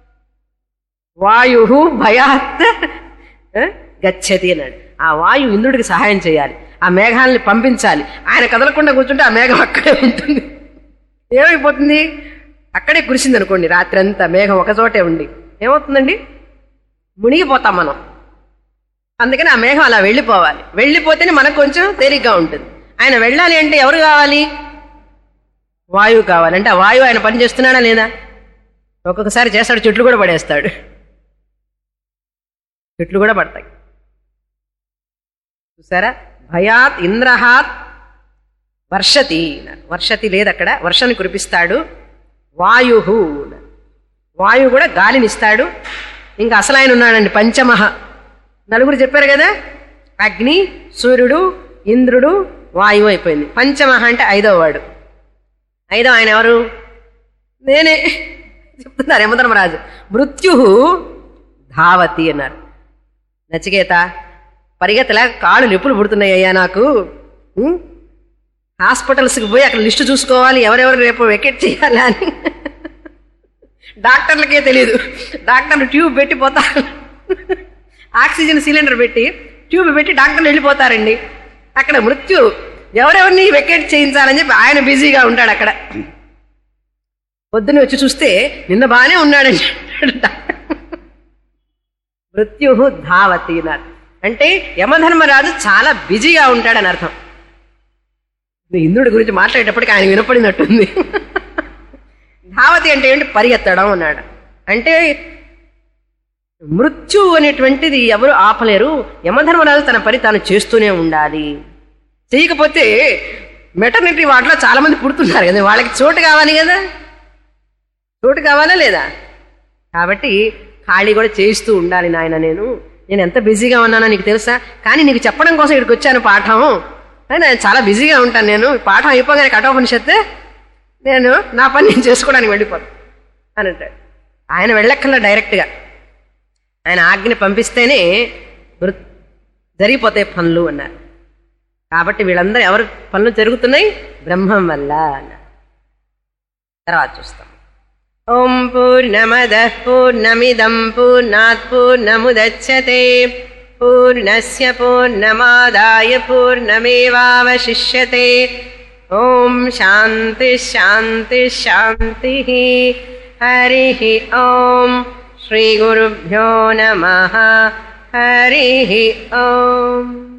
వాయు భయాత్ ఆ, గచ్చతి అన్నాడు ఆ వాయువు ఇంద్రుడికి సహాయం చేయాలి ఆ మేఘాలని పంపించాలి ఆయన కదలకుండా కూర్చుంటే ఆ మేఘం అక్కడే ఉంటుంది ఏమైపోతుంది అక్కడే కురిసింది అనుకోండి రాత్రి అంతా మేఘం ఒక చోటే ఉండి ఏమవుతుందండి మునిగిపోతాం మనం అందుకని ఆ మేఘం అలా వెళ్ళిపోవాలి వెళ్ళిపోతేనే మనకు కొంచెం తేలిగ్గా ఉంటుంది ఆయన వెళ్ళాలి అంటే ఎవరు కావాలి వాయువు కావాలి అంటే ఆ వాయువు ఆయన పని చేస్తున్నాడా లేదా ఒక్కొక్కసారి చేస్తాడు చెట్లు కూడా పడేస్తాడు చెట్లు కూడా పడతాయి చూసారా భయాత్ ఇంద్రహాత్ వర్షతి అన్నారు. వర్షతి లేదు అక్కడ వర్షాన్ని కురిపిస్తాడు వాయు వాయువు కూడా గాలినిస్తాడు ఇంకా అసలు ఆయన ఉన్నాడండి పంచమహ నలుగురు చెప్పారు కదా అగ్ని సూర్యుడు ఇంద్రుడు వాయువు అయిపోయింది పంచమహ అంటే ఐదవ వాడు ఐదవ ఆయన ఎవరు నేనే చెప్తున్నారు యమధర్మరాజు మృత్యు ధావతి అన్నారు నచికేత పరిగెత్తలా కాళ్ళు నొప్పులు పుడుతున్నాయి అయ్యా నాకు ఉం? హాస్పిటల్స్కి పోయి అక్కడ లిస్టు చూసుకోవాలి ఎవరెవరు రేపు వెకెట్ చేయాలి అని డాక్టర్లకే తెలియదు డాక్టర్లు ట్యూబ్ పెట్టి పోతారు ఆక్సిజన్ సిలిండర్ పెట్టి ట్యూబ్ పెట్టి డాక్టర్లు వెళ్ళిపోతారండి అక్కడ మృత్యు ఎవరెవరిని వెకెట్ చేయించాలని చెప్పి ఆయన బిజీగా ఉంటాడు అక్కడ పొద్దున్న వచ్చి చూస్తే నిన్న బాగానే ఉన్నాడండి మృత్యు ధావతి అన్నారు అంటే యమధర్మరాజు చాలా బిజీగా ఉంటాడని అర్థం ఇంద్రుడి గురించి మాట్లాడేటప్పటికి ఆయన వినపడినట్టుంది ధావతి అంటే ఏంటి పరిగెత్తడం అన్నాడు అంటే మృత్యు అనేటువంటిది ఎవరు ఆపలేరు యమధర్మరాజు తన పని తాను చేస్తూనే ఉండాలి చేయకపోతే మెటర్నిటీ వాటిలో చాలా మంది పుడుతున్నారు కదా వాళ్ళకి చోటు కావాలి కదా చోటు కావాలా లేదా కాబట్టి ఖాళీ కూడా చేయిస్తూ ఉండాలి నాయన నేను నేను ఎంత బిజీగా ఉన్నానో నీకు తెలుసా కానీ నీకు చెప్పడం కోసం ఇక్కడికి వచ్చాను పాఠం అని నేను చాలా బిజీగా ఉంటాను నేను ఈ పాఠం అయిపోగానే కఠోపనిషత్తు నేను నా పని నేను చేసుకోవడానికి వెళ్ళిపోతాను అని అంటాడు ఆయన వెళ్ళక్కర్లా డైరెక్ట్గా ఆయన ఆజ్ఞని పంపిస్తేనే వృ- జరిగిపోతాయి పనులు అన్నారు కాబట్టి వీళ్ళందరూ ఎవరు పనులు జరుగుతున్నాయి బ్రహ్మం వల్ల అన్నారు తర్వాత చూస్తాం ఓం పూర్ణమద పూర్ణమిదం పూర్ణాత్ పూర్ణముదచ్చతే పూర్ణస్య పూర్ణమాదాయ పూర్ణమేవావశిష్యతే ఓం శాంతి శాంతి శాంతి హరి ఓం శ్రీ గురుభ్యో నమ హరి ఓం